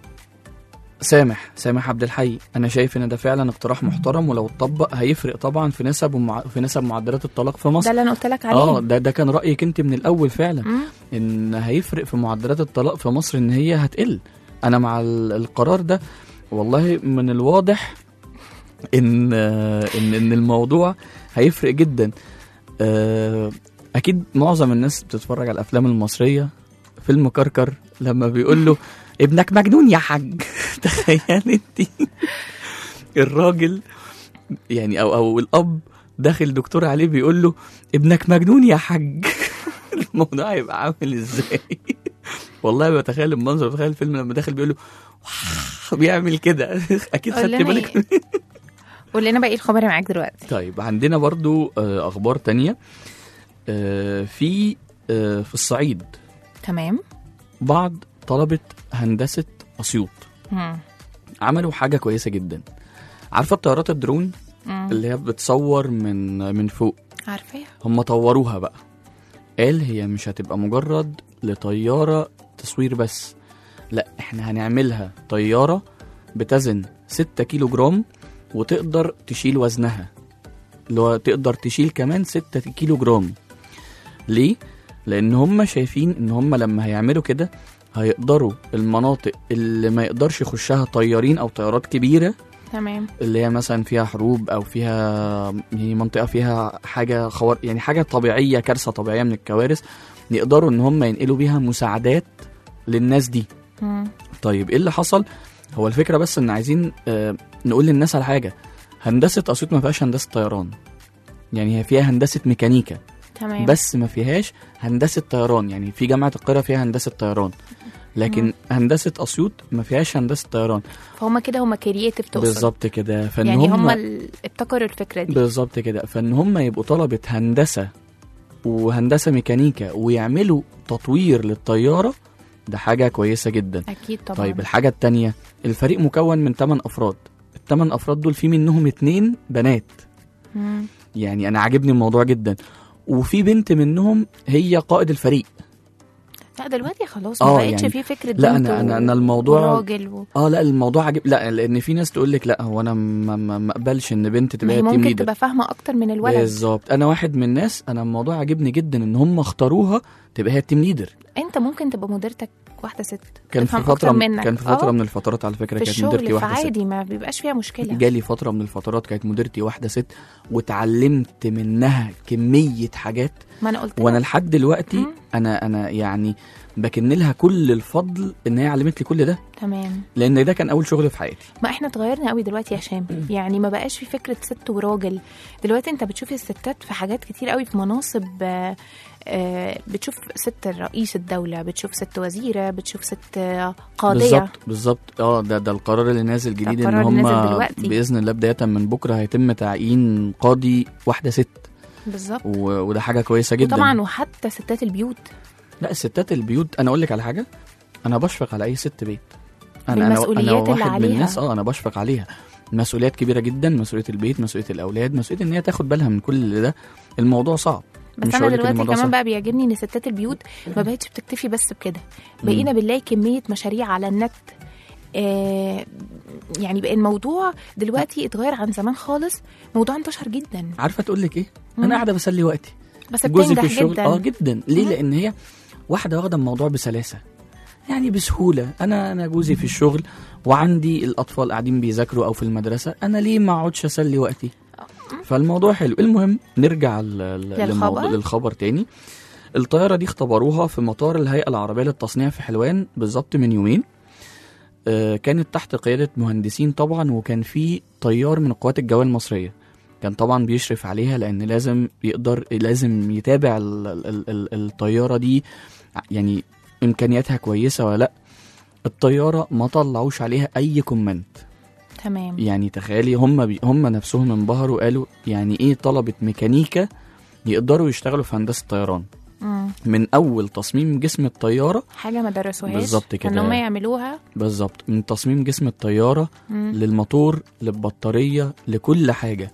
سامح سامح عبد الحي انا شايف ان ده فعلا اقتراح محترم ولو اتطبق هيفرق طبعا في نسب ومع... في نسب معدلات الطلاق في ده مصر اللي انا قلت لك عليه اه ده ده كان رايك انت من الاول فعلا مم. ان هيفرق في معدلات الطلاق في مصر ان هي هتقل انا مع ال- القرار ده والله من الواضح ان آه، ان ان الموضوع هيفرق جدا آه، اكيد معظم الناس بتتفرج على الافلام المصريه فيلم كركر لما بيقول له ابنك مجنون يا حاج تخيل انت الراجل يعني او او الاب داخل دكتور عليه بيقول له ابنك مجنون يا حاج الموضوع هيبقى عامل ازاي والله بتخيل المنظر بتخيل الفيلم لما داخل بيقول له بيعمل كده اكيد قول خدت لنا بالك إيه؟ قول لنا بقى ايه الخبر اللي معاك دلوقتي طيب عندنا برضو آه، اخبار تانية آه، في آه، في الصعيد تمام بعض طلبة هندسة أسيوط مم. عملوا حاجة كويسة جدا عارفة الطيارات الدرون مم. اللي هي بتصور من من فوق عارفاها هم طوروها بقى قال هي مش هتبقى مجرد لطيارة تصوير بس لا احنا هنعملها طيارة بتزن 6 كيلو جرام وتقدر تشيل وزنها اللي هو تقدر تشيل كمان 6 كيلو جرام ليه؟ لأن هم شايفين إن هم لما هيعملوا كده هيقدروا المناطق اللي ما يقدرش يخشها طيارين أو طيارات كبيرة تمام اللي هي مثلا فيها حروب او فيها يعني منطقه فيها حاجه خوار يعني حاجه طبيعيه كارثه طبيعيه من الكوارث يقدروا ان هم ينقلوا بيها مساعدات للناس دي مم. طيب ايه اللي حصل هو الفكره بس ان عايزين آه نقول للناس على حاجه هندسه اسيوط ما فيهاش هندسه طيران يعني هي فيها هندسه ميكانيكا تمام بس ما فيهاش هندسه طيران يعني في جامعه القاهره فيها هندسه طيران لكن هندسه اسيوط ما فيهاش هندسه طيران فهم كده هم كرييتيف تقصد بالظبط كده فان يعني هم هم ال- ابتكروا الفكره دي بالظبط كده فان هم يبقوا طلبه هندسه وهندسه ميكانيكا ويعملوا تطوير للطياره ده حاجه كويسه جدا اكيد طبعا طيب الحاجه التانية الفريق مكون من 8 افراد الثمان افراد دول في منهم اتنين بنات مم. يعني انا عاجبني الموضوع جدا وفي بنت منهم هي قائد الفريق لا دلوقتي خلاص آه، ما بقتش يعني- في فكره لا، بنت أنا- و- أنا- أنا الموضوع- وراجل و... اه لا الموضوع عجب لا لان في ناس تقول لك لا هو انا ما ما- ما اقبلش ان بنت ما تبقى هي تيم ممكن ليدر تبقى فاهمه اكتر من الولد بالظبط انا واحد من الناس انا الموضوع عجبني جدا ان هم اختاروها تبقى هي التيم ليدر انت ممكن تبقى مديرتك واحده ست كان في تفهم فتره أكتر من منك. كان في فتره آه. من الفترات على فكره في كانت مديرتي الشغل واحده ست فعادي ما بيبقاش فيها مشكله جالي فتره من الفترات كانت مديرتي واحده ست واتعلمت منها كميه حاجات ما انا قلت وانا لك. لحد دلوقتي مم. انا انا يعني بكن لها كل الفضل ان هي علمت لي كل ده تمام لان ده كان اول شغل في حياتي ما احنا اتغيرنا قوي دلوقتي يا هشام يعني ما بقاش في فكره ست وراجل دلوقتي انت بتشوف الستات في حاجات كتير قوي في مناصب آه، آه، بتشوف ست رئيس الدوله بتشوف ست وزيره بتشوف ست آه، قاضيه بالظبط بالظبط اه ده ده القرار اللي نازل جديد ان القرار اللي هم نازل دلوقتي. باذن الله بدايه من بكره هيتم تعيين قاضي واحده ست بالظبط و... وده حاجه كويسه جدا وطبعا وحتى ستات البيوت لا الستات البيوت انا اقول لك على حاجه انا بشفق على اي ست بيت انا انا بالمسؤوليات انا اللي واحد من عليها. الناس اه انا بشفق عليها مسؤوليات كبيره جدا مسؤوليه البيت مسؤوليه الاولاد مسؤوليه ان هي تاخد بالها من كل ده الموضوع صعب بس مش انا هقول لك دلوقتي الموضوع كمان صعب. بقى بيعجبني ان ستات البيوت ما بقتش بتكتفي بس بكده بقينا بنلاقي كميه مشاريع على النت آه يعني بقى الموضوع دلوقتي اتغير عن زمان خالص موضوع انتشر جدا عارفه تقول لك ايه مم. انا قاعده بسلي وقتي بس جوزي في بتنجح الشغل جدا اه جدا ليه مم. لان هي واحده واخده الموضوع بسلاسه يعني بسهوله انا انا جوزي في الشغل وعندي الاطفال قاعدين بيذاكروا او في المدرسه انا ليه ما اقعدش اسلي وقتي فالموضوع حلو المهم نرجع ل- ل- للخبر. للموضوع للخبر تاني الطياره دي اختبروها في مطار الهيئه العربيه للتصنيع في حلوان بالظبط من يومين آه، كانت تحت قياده مهندسين طبعا وكان في طيار من القوات الجويه المصريه كان طبعا بيشرف عليها لان لازم يقدر لازم يتابع ال ال ال الطياره دي يعني امكانياتها كويسه ولا لا الطياره ما طلعوش عليها اي كومنت تمام يعني تخيلي هم بي هم نفسهم انبهروا قالوا يعني ايه طلبه ميكانيكا يقدروا يشتغلوا في هندسه طيران مم. من اول تصميم جسم الطياره حاجه ما درسوهاش بالظبط كده. ان هم يعملوها بالظبط من تصميم جسم الطياره مم. للموتور للبطاريه لكل حاجه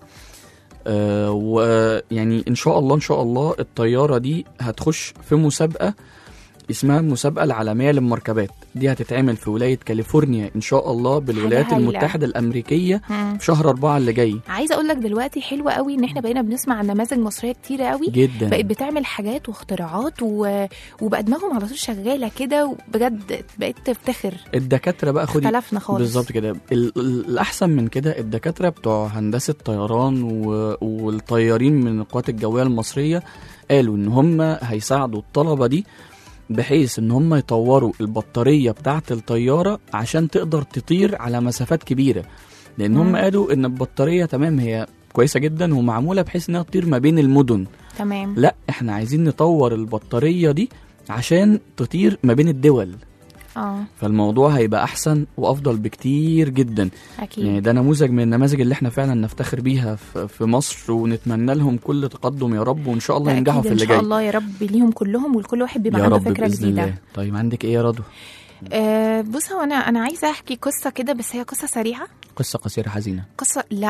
آه ويعني ان شاء الله ان شاء الله الطياره دي هتخش في مسابقه اسمها المسابقه العالميه للمركبات دي هتتعمل في ولايه كاليفورنيا ان شاء الله بالولايات هايلة. المتحده الامريكيه مم. في شهر أربعة اللي جاي عايزه اقول لك دلوقتي حلوه قوي ان احنا بقينا بنسمع عن نماذج مصريه كتيره قوي جدا بقت بتعمل حاجات واختراعات و... وبقى دماغهم على طول شغاله كده وبجد بقيت تفتخر الدكاتره بقى خدي اختلفنا خالص بالظبط كده ال- ال- الاحسن من كده الدكاتره بتوع هندسه طيران و... والطيارين من القوات الجويه المصريه قالوا ان هم هيساعدوا الطلبه دي بحيث ان هم يطوروا البطاريه بتاعه الطياره عشان تقدر تطير على مسافات كبيره لان هم مم. قالوا ان البطاريه تمام هي كويسه جدا ومعموله بحيث انها تطير ما بين المدن تمام لا احنا عايزين نطور البطاريه دي عشان تطير ما بين الدول اه فالموضوع هيبقى احسن وافضل بكتير جدا اكيد يعني ده نموذج من النماذج اللي احنا فعلا نفتخر بيها في في مصر ونتمنى لهم كل تقدم يا رب وان شاء الله ده ينجحوا أكيد في اللي ان شاء جاي الله يا رب ليهم كلهم ولكل واحد بيبقى يا عنده رب فكره باذن جديده الله طيب عندك ايه يا رضوى آه بص هو انا انا عايزه احكي قصه كده بس هي قصه سريعه قصه قصيره حزينه قصه لا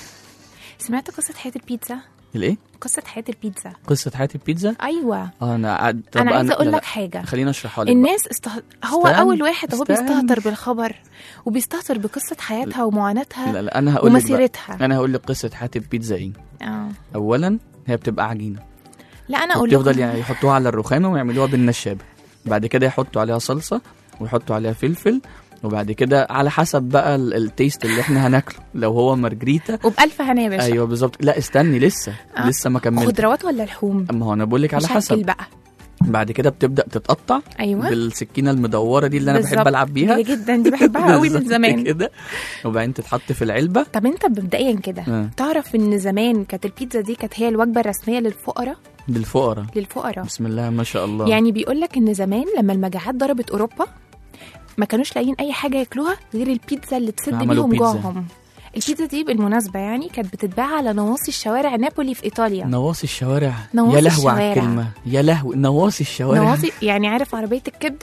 سمعت قصه حياه البيتزا الايه قصه حياه البيتزا قصه حياه البيتزا ايوه اه انا قاعد طب انا عايزه اقول لا، لك حاجه خليني اشرحها لك بقى. الناس استه... هو استنى، اول واحد هو استنى. بيستهتر بالخبر وبيستهتر بقصه حياتها ومعاناتها لا لا انا هقول لك بقى. ومسيرتها انا هقول لك قصه حياه البيتزا ايه اه اولا هي بتبقى عجينه لا انا اقول لك وبتفضل يعني يحطوها على الرخامه ويعملوها بالنشابه بعد كده يحطوا عليها صلصه ويحطوا عليها فلفل وبعد كده على حسب بقى ال- التيست اللي احنا هناكله لو هو مارجريتا وبألف هنا يا باشا ايوه بالظبط لا استني لسه آه. لسه ما كملت خضروات ولا لحوم اما هو انا بقول لك على مش هاكل حسب بقى بعد كده بتبدا تتقطع ايوه بالسكينه المدوره دي اللي انا بحب بالظبط. العب بيها دي جدا دي بحبها قوي من بالظبط زمان كده وبعدين تتحط في العلبه طب انت مبدئيا كده آه. تعرف ان زمان كانت البيتزا دي كانت هي الوجبه الرسميه للفقراء للفقراء للفقراء بسم الله ما شاء الله يعني بيقول لك ان زمان لما المجاعات ضربت اوروبا ما كانوش لاقيين اي حاجه ياكلوها غير البيتزا اللي تسد عملوا بيهم بيتزا. جوعهم البيتزا دي بالمناسبه يعني كانت بتتباع على نواصي الشوارع نابولي في ايطاليا نواصي الشوارع نواصي يا لهوي على الشوارع. الكلمه يا لهوي نواصي الشوارع نواصي يعني عارف عربيه الكبده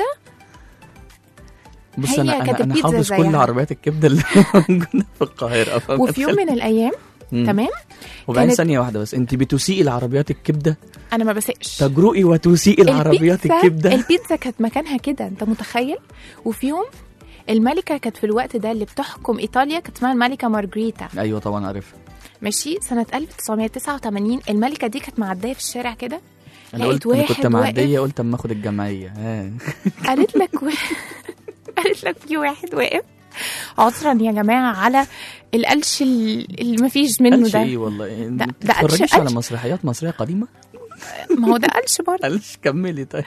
بص هي انا كانت انا, أنا البيتزا حافظ كل زيها. عربيات الكبده اللي موجوده في القاهره فما وفي يوم من الايام مم. تمام وبعدين كانت- ثانيه واحده بس انت بتسيئي العربيات الكبده انا ما بسقش تجرؤي وتسيئي العربيات البيتزا- الكبده البيتزا كانت مكانها كده انت متخيل وفي يوم الملكه كانت في الوقت ده اللي بتحكم ايطاليا كانت اسمها الملكه مارجريتا ايوه طبعا عارفها ماشي سنه 1989 الملكه دي كانت معديه في الشارع كده انا لقيت قلت انا واحد كنت معديه قلت اما اخد الجمعيه ها قالت لك و... قالت لك في واحد واقف عذرا يا جماعه على القلش ال- اللي ما فيش منه قالش ده ايه والله ده- ما ده قالش- تتفرجيش على قالش. مسرحيات مصريه قديمه ما هو ده قلش برضه قالش كملي طيب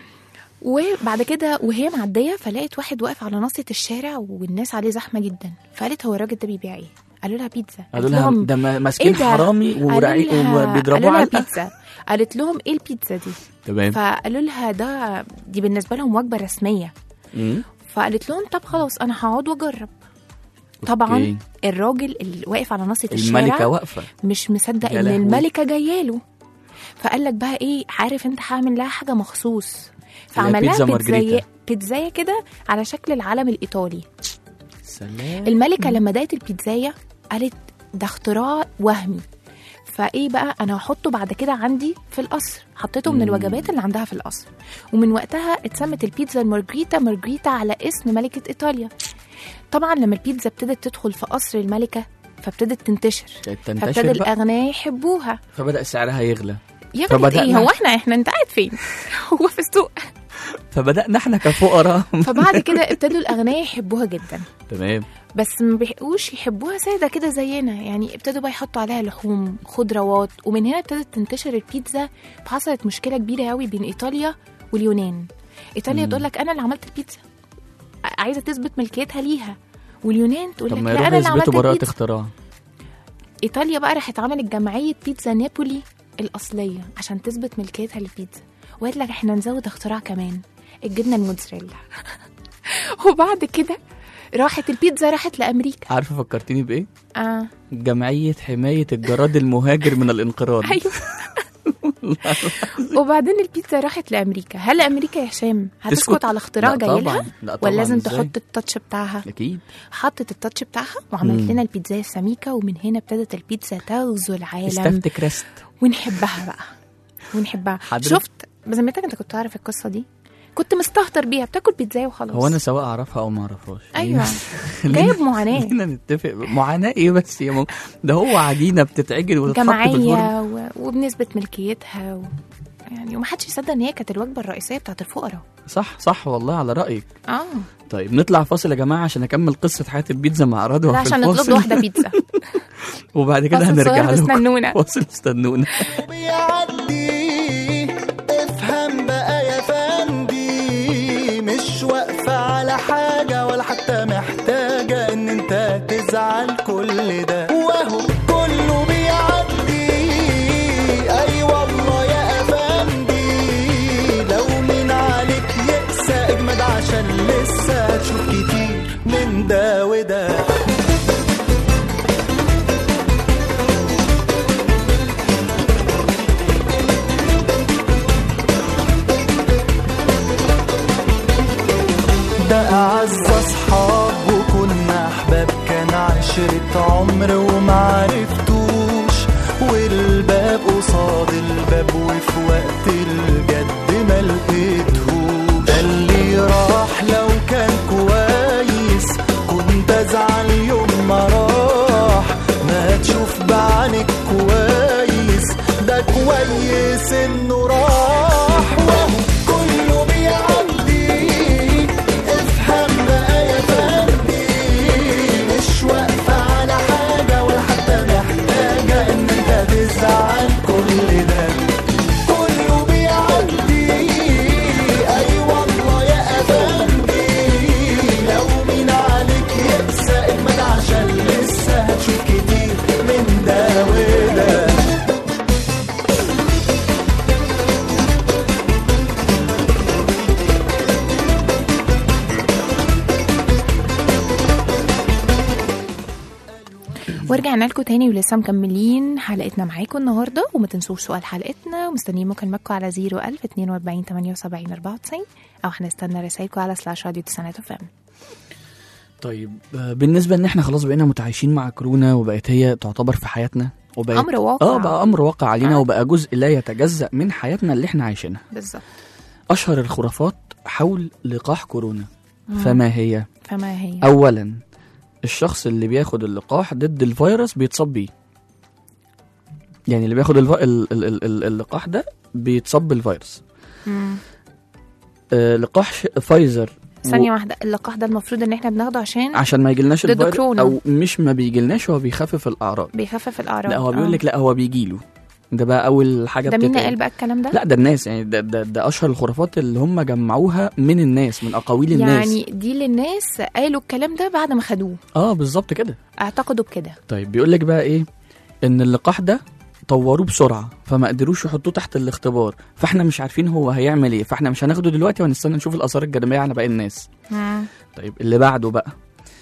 وبعد كده وهي معديه فلقيت واحد واقف على ناصيه الشارع والناس عليه زحمه جدا فقالت هو الراجل ده بيبيع ايه؟ قالوا لها بيتزا قالوا قالت لها لهم ده ما- ماسكين إيه ده؟ حرامي قالوا ورعي لها- وبيضربوه قالوا على لها القهوة. بيتزا قالت لهم ايه البيتزا دي؟ تمام فقالوا لها ده دي بالنسبه لهم وجبه رسميه مم. فقالت لهم طب خلاص انا هقعد واجرب طبعا أوكي. الراجل اللي واقف على ناصيه الملكه الشارع واقفه مش مصدق يا ان لهوي. الملكه جايه له فقال لك بقى ايه عارف انت هعمل لها حاجه مخصوص فعمل بيتزا لها مارجريتا. بيتزايه بيتزايه كده على شكل العلم الايطالي سلام الملكه لما دقت البيتزايه قالت ده اختراع وهمي فايه بقى انا هحطه بعد كده عندي في القصر حطيته من مم. الوجبات اللي عندها في القصر ومن وقتها اتسمت البيتزا المارجريتا مارجريتا على اسم ملكه ايطاليا طبعا لما البيتزا ابتدت تدخل في قصر الملكه فابتدت تنتشر فابتدى تنتشر بقى الاغنياء يحبوها فبدا سعرها يغلى يا بنت ايه فبدأنا- هو احنا احنا انت قاعد فين هو في السوق فبدانا احنا كفقراء فبعد كده ابتدوا الاغنياء يحبوها جدا تمام بس ما بيحقوش يحبوها ساده كده زينا يعني ابتدوا بقى يحطوا عليها لحوم خضروات ومن هنا ابتدت تنتشر البيتزا فحصلت مشكله كبيره قوي بين ايطاليا واليونان ايطاليا مم. تقول لك انا اللي عملت البيتزا ع- عايزه تثبت ملكيتها ليها واليونان تقول طب لك ما لا يروحوا انا اللي عملت يثبتوا براءة البيتزا اختراع ايطاليا بقى راحت عملت جمعيه بيتزا نابولي الاصليه عشان تثبت ملكيتها للبيتزا وقالت لك احنا نزود اختراع كمان الجبنه الموتزاريلا وبعد كده راحت البيتزا راحت لامريكا عارفه فكرتني بايه اه جمعيه حمايه الجراد المهاجر من الانقراض ايوه وبعدين البيتزا راحت لامريكا هل امريكا يا هشام هتسكت تسكت؟ على اختراع لا جاي طبعاً. لها لا طبعاً ولا لازم إزاي؟ تحط التاتش بتاعها اكيد حطت التاتش بتاعها وعملت مم. لنا البيتزا السميكه ومن هنا ابتدت البيتزا تغزو العالم استفت كريست ونحبها بقى ونحبها حضرتك- شفت بذمتك انت كنت عارف القصه دي كنت مستهتر بيها بتاكل بيتزاية وخلاص هو انا سواء اعرفها او ما اعرفهاش ايوه خلينا- جايب معاناه خلينا نتفق معاناه ايه بس يا ماما ده هو عجينه بتتعجن وتتحط في الفرن جماعيه و... وبنسبه ملكيتها و... يعني ومحدش يصدق ان هي كانت الوجبه الرئيسيه بتاعت الفقراء صح صح والله على رايك اه طيب نطلع فاصل يا جماعه عشان اكمل قصه حياه البيتزا مع رضوى ده في عشان نطلب الفاصل. له واحده بيتزا وبعد كده فاصل هنرجع صغير بس لكم استنونا. فاصل استنونا بيعدي افهم بقى يا فندي مش واقفة على حاجة ولا حتى محتاجة ان انت تزعل كل ده وهو كله بيعدي اي والله يا افندي لو من عليك يقسى اجمد عشان لسه هتشوف كتير من ده وده ده أعز أصحاب وكنا أحباب كان عشرة عمر ومعرفتوش والباب قصاد الباب وفي وقت الجد ما لقيتهوش ده اللي راح لو كان كويس كنت أزعل يوم ما راح ما تشوف بعينك كويس ده كويس إنه راح وهو كله بيعدي افهم بقى يا فندي مش واقفة على حاجة ولا حتى محتاجة إن أنت تزعل كل ده كله بيعدي أي والله يا أفندي لو مين عليك يقسى اجمد عشان لسه هتشوف كتير من ده وده ورجعنا لكم تاني ولسه مكملين حلقتنا معاكم النهارده وما تنسوش سؤال حلقتنا ومستنيين مكالمتكم على 01000 42 78 94 او هنستنى رسايلكم على سلاش راديو تسعينات اف ام طيب آه، بالنسبه ان احنا خلاص بقينا متعايشين مع كورونا وبقت هي تعتبر في حياتنا وبقت امر واقع اه بقى امر واقع علينا آه. وبقى جزء لا يتجزا من حياتنا اللي احنا عايشينها بالظبط اشهر الخرافات حول لقاح كورونا فما هي فما هي اولا الشخص اللي بياخد اللقاح ضد الفيروس بيتصاب بيه يعني اللي بياخد الف... ال... ال... ال... ال- اللقاح ده بيتصاب بالفيروس مم. آه لقاح ش... فايزر ثانيه واحده اللقاح ده المفروض ان احنا بناخده عشان عشان ما يجيلناش ضد الفيروس كورونا. او مش ما بيجيلناش هو بيخفف الاعراض بيخفف الاعراض لا هو بيقول آه. لك لا هو بيجيله ده بقى اول حاجه ده مين بتتقال. قال بقى الكلام ده لا ده الناس يعني ده, ده, ده اشهر الخرافات اللي هم جمعوها من الناس من اقاويل الناس يعني دي للناس قالوا الكلام ده بعد ما خدوه اه بالظبط كده اعتقدوا بكده طيب بيقول لك بقى ايه ان اللقاح ده طوروه بسرعه فما قدروش يحطوه تحت الاختبار فاحنا مش عارفين هو هيعمل ايه فاحنا مش هناخده دلوقتي وهنستنى نشوف الاثار الجانبيه على باقي الناس مم. طيب اللي بعده بقى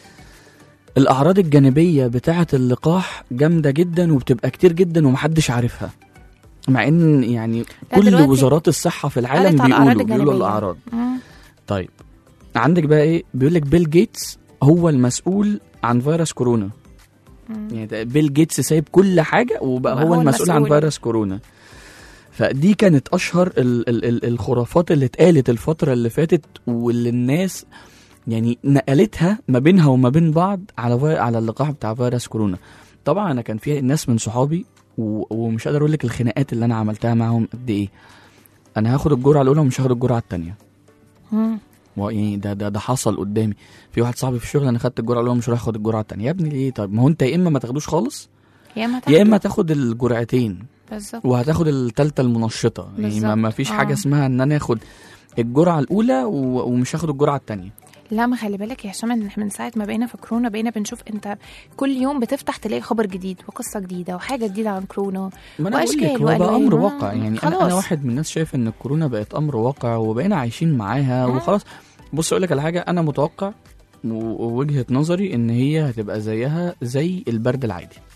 الاعراض الجانبيه بتاعه اللقاح جامده جدا وبتبقى كتير جدا ومحدش عارفها مع ان يعني لا كل دلوقتي وزارات الصحه في العالم قالت على الأعراض بيقولوا بيقولوا الجانبية. الاعراض مم. طيب عندك بقى ايه بيقول لك بيل جيتس هو المسؤول عن فيروس كورونا مم. يعني ده بيل جيتس سايب كل حاجه وبقى وبقى هو, هو المسؤول عن المسؤول. فيروس كورونا فدي كانت اشهر ال ال ال الخرافات اللي اتقالت الفتره اللي فاتت واللي الناس يعني نقلتها ما بينها وما بين بعض على في- على اللقاح بتاع فيروس كورونا طبعا انا كان في ناس من صحابي و- ومش قادر اقول لك الخناقات اللي انا عملتها معاهم قد ايه انا هاخد الجرعه الاولى ومش هاخد الجرعه الثانيه مم. يعني ده ده ده حصل قدامي في واحد صاحبي في الشغل انا خدت الجرعه الاولى مش رايح اخد الجرعه الثانيه يا ابني ليه طيب ما هو انت يا اما ما تاخدوش خالص يا اما يا اما تاخده. تاخد الجرعتين بالظبط وهتاخد التالتة المنشطة يعني ما, بالظبط. ما فيش حاجة آه. اسمها ان انا اخد الجرعة الأولى و... ومش هاخد الجرعة التانية لا ما خلي بالك يا هشام ان احنا من ساعه ما بقينا في كورونا بقينا بنشوف انت كل يوم بتفتح تلاقي خبر جديد وقصه جديده وحاجه جديده عن كورونا ما انا بقول لك وأشكال هو بقى وألوان. أمر آه، واقع يعني أنا, خلاص. أنا واحد من الناس شايف إن الكورونا بقت أمر واقع وبقينا عايشين معاها آه. وخلاص بص أقول لك على حاجة أنا متوقع و- ووجهة نظري إن هي هتبقى زيها زي البرد العادي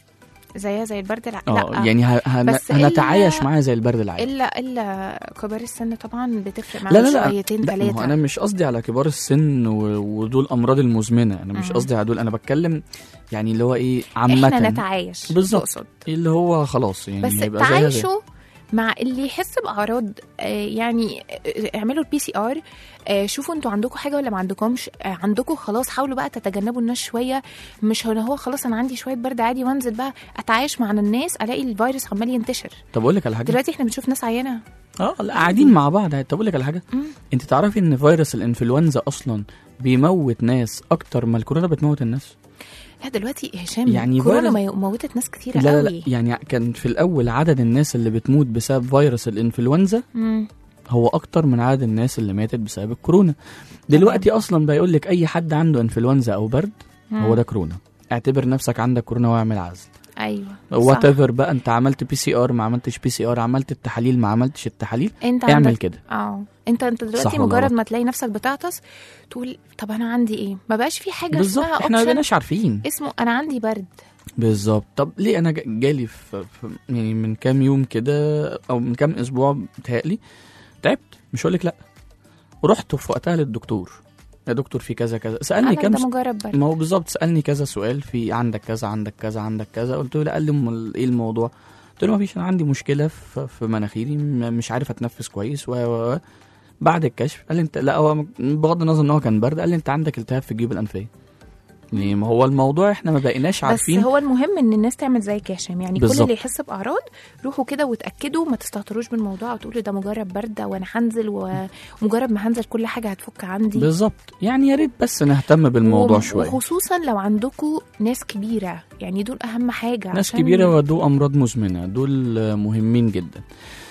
زيها زي البرد الع... اه لا يعني ه- هن- بس هنتعايش إلا- معاها زي البرد العادي الا الا كبار السن طبعا بتفرق لا معاهم لا لا شويتين لا ما هو ثلاثه انا مش قصدي على كبار السن و- ودول امراض المزمنه انا مش مم. قصدي على دول انا بتكلم يعني اللي هو ايه عامه احنا نتعايش بالظبط. تقصد. اللي هو خلاص يعني بس هيبقى زيها زي- تعايشوا مع اللي يحس باعراض آه، يعني آه، اعملوا البي سي ار شوفوا انتوا عندكم حاجه ولا ما عندكمش آه، عندكم خلاص حاولوا بقى تتجنبوا الناس شويه مش هو هو خلاص انا عندي شويه برد عادي وانزل بقى اتعايش مع الناس الاقي الفيروس عمال ينتشر طب اقول لك على حاجه دلوقتي احنا بنشوف ناس عيانه اه لا قاعدين مع بعض طب اقول لك على حاجه مم. انت تعرفي ان فيروس الانفلونزا اصلا بيموت ناس اكتر ما الكورونا بتموت الناس لا دلوقتي هشام يعني يعني كورونا فيروس- مي- موتت ناس كتيره لا لا قوي لا يعني كان في الاول عدد الناس اللي بتموت بسبب فيروس الانفلونزا مم. هو اكتر من عدد الناس اللي ماتت بسبب الكورونا دلوقتي اصلا بيقول لك اي حد عنده انفلونزا او برد مم. هو ده كورونا اعتبر نفسك عندك كورونا واعمل عزل ايوه وات صح. ايفر بقى انت عملت بي سي ار ما عملتش بي سي ار عملت التحاليل ما عملتش التحاليل انت اعمل عندك كده اه انت انت صح دلوقتي ولا مجرد غلط؟ ما تلاقي نفسك بتعطس تقول طب انا عندي ايه ما بقاش في حاجه بالظبط اسمها احنا ما اوبشن بقيناش عارفين اسمه انا عندي برد بالظبط طب ليه انا جا- جالي في, في يعني من كام يوم كده او من كام اسبوع بتهيألي تعبت مش هقول لك لا ورحت في وقتها للدكتور يا دكتور في كذا كذا سالني قالك كام ده س- مجرد برد ما هو بالظبط سالني كذا سؤال في عندك كذا عندك كذا عندك كذا قلت له لا قال لي امال ايه الموضوع قلت له ما فيش انا عندي مشكله في, في مناخيري م- مش عارف اتنفس كويس و و- و بعد الكشف قال لي انت لا هو بغض النظر ان هو كان برد قال لي انت عندك التهاب في الجيوب الانفيه يعني ما هو الموضوع احنا ما بقيناش بس عارفين هو المهم ان الناس تعمل زيك يا هشام يعني كل بالظبط. اللي يحس باعراض روحوا كده وتاكدوا ما تستهتروش بالموضوع وتقولوا ده مجرد برده وانا هنزل و- ومجرد ما هنزل كل حاجه هتفك عندي بالظبط يعني يا ريت بس نهتم بالموضوع و- شويه وخصوصا لو عندكم ناس كبيره يعني دول اهم حاجه ناس عشان- كبيره ودول امراض مزمنه دول آه، مهمين جدا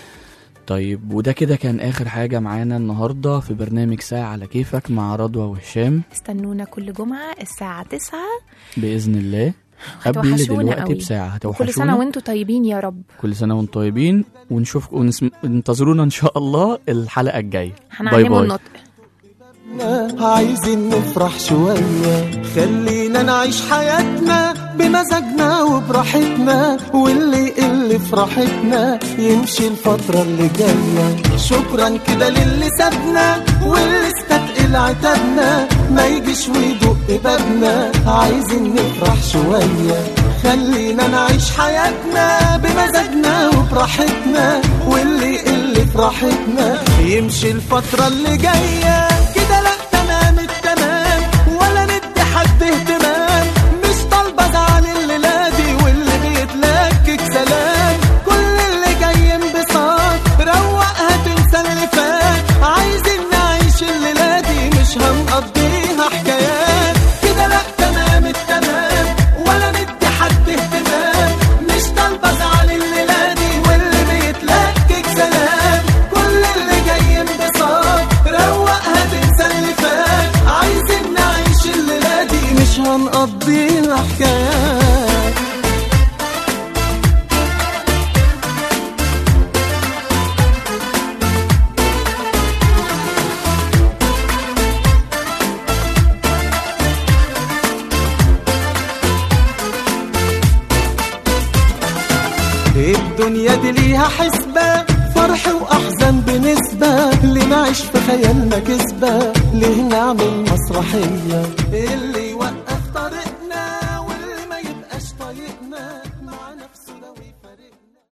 طيب وده كده كان اخر حاجه معانا النهارده في برنامج ساعه على كيفك مع رضوى وهشام استنونا كل جمعه الساعه 9 باذن الله قبل هتوحشونا دلوقتي قوي. بساعه كل هتوحشونا سنه وانتم طيبين يا رب كل سنه وانتم طيبين ونشوف ونسم... انتظرونا ان شاء الله الحلقه الجايه باي هنعلمه باي النطق عايزين نفرح شوية خلينا نعيش حياتنا بمزاجنا وبراحتنا واللي يقل فرحتنا يمشي الفترة اللي جاية شكرا كده للي سابنا واللي استتقل عتابنا ما يجيش ويدق بابنا عايزين نفرح شوية خلينا نعيش حياتنا بمزاجنا وبراحتنا واللي يقل فرحتنا يمشي الفترة اللي جاية كده لا تمام التمام ولا ندي حد اهتمام مش طالبة ازعل الليلة دي واللي بيتلكك سلام كل اللي جاي انبساط روقها تنسى اللي فات عايزين نعيش الليلة دي مش هنقضيها حكايات كده لا تمام التمام ولا ندي حد اهتمام مش طالبة ازعل الليلة دي واللي بيتلكك سلام كل اللي جاي انبساط روقها تنسى اللي فات عايزين نعيش الليلة دي مش هنقضيها حكايات الدنيا دي ليها حسبة فرح وأحزان بنسبة اللي نعيش في خيالنا كسبة ليه نعمل مسرحية اللي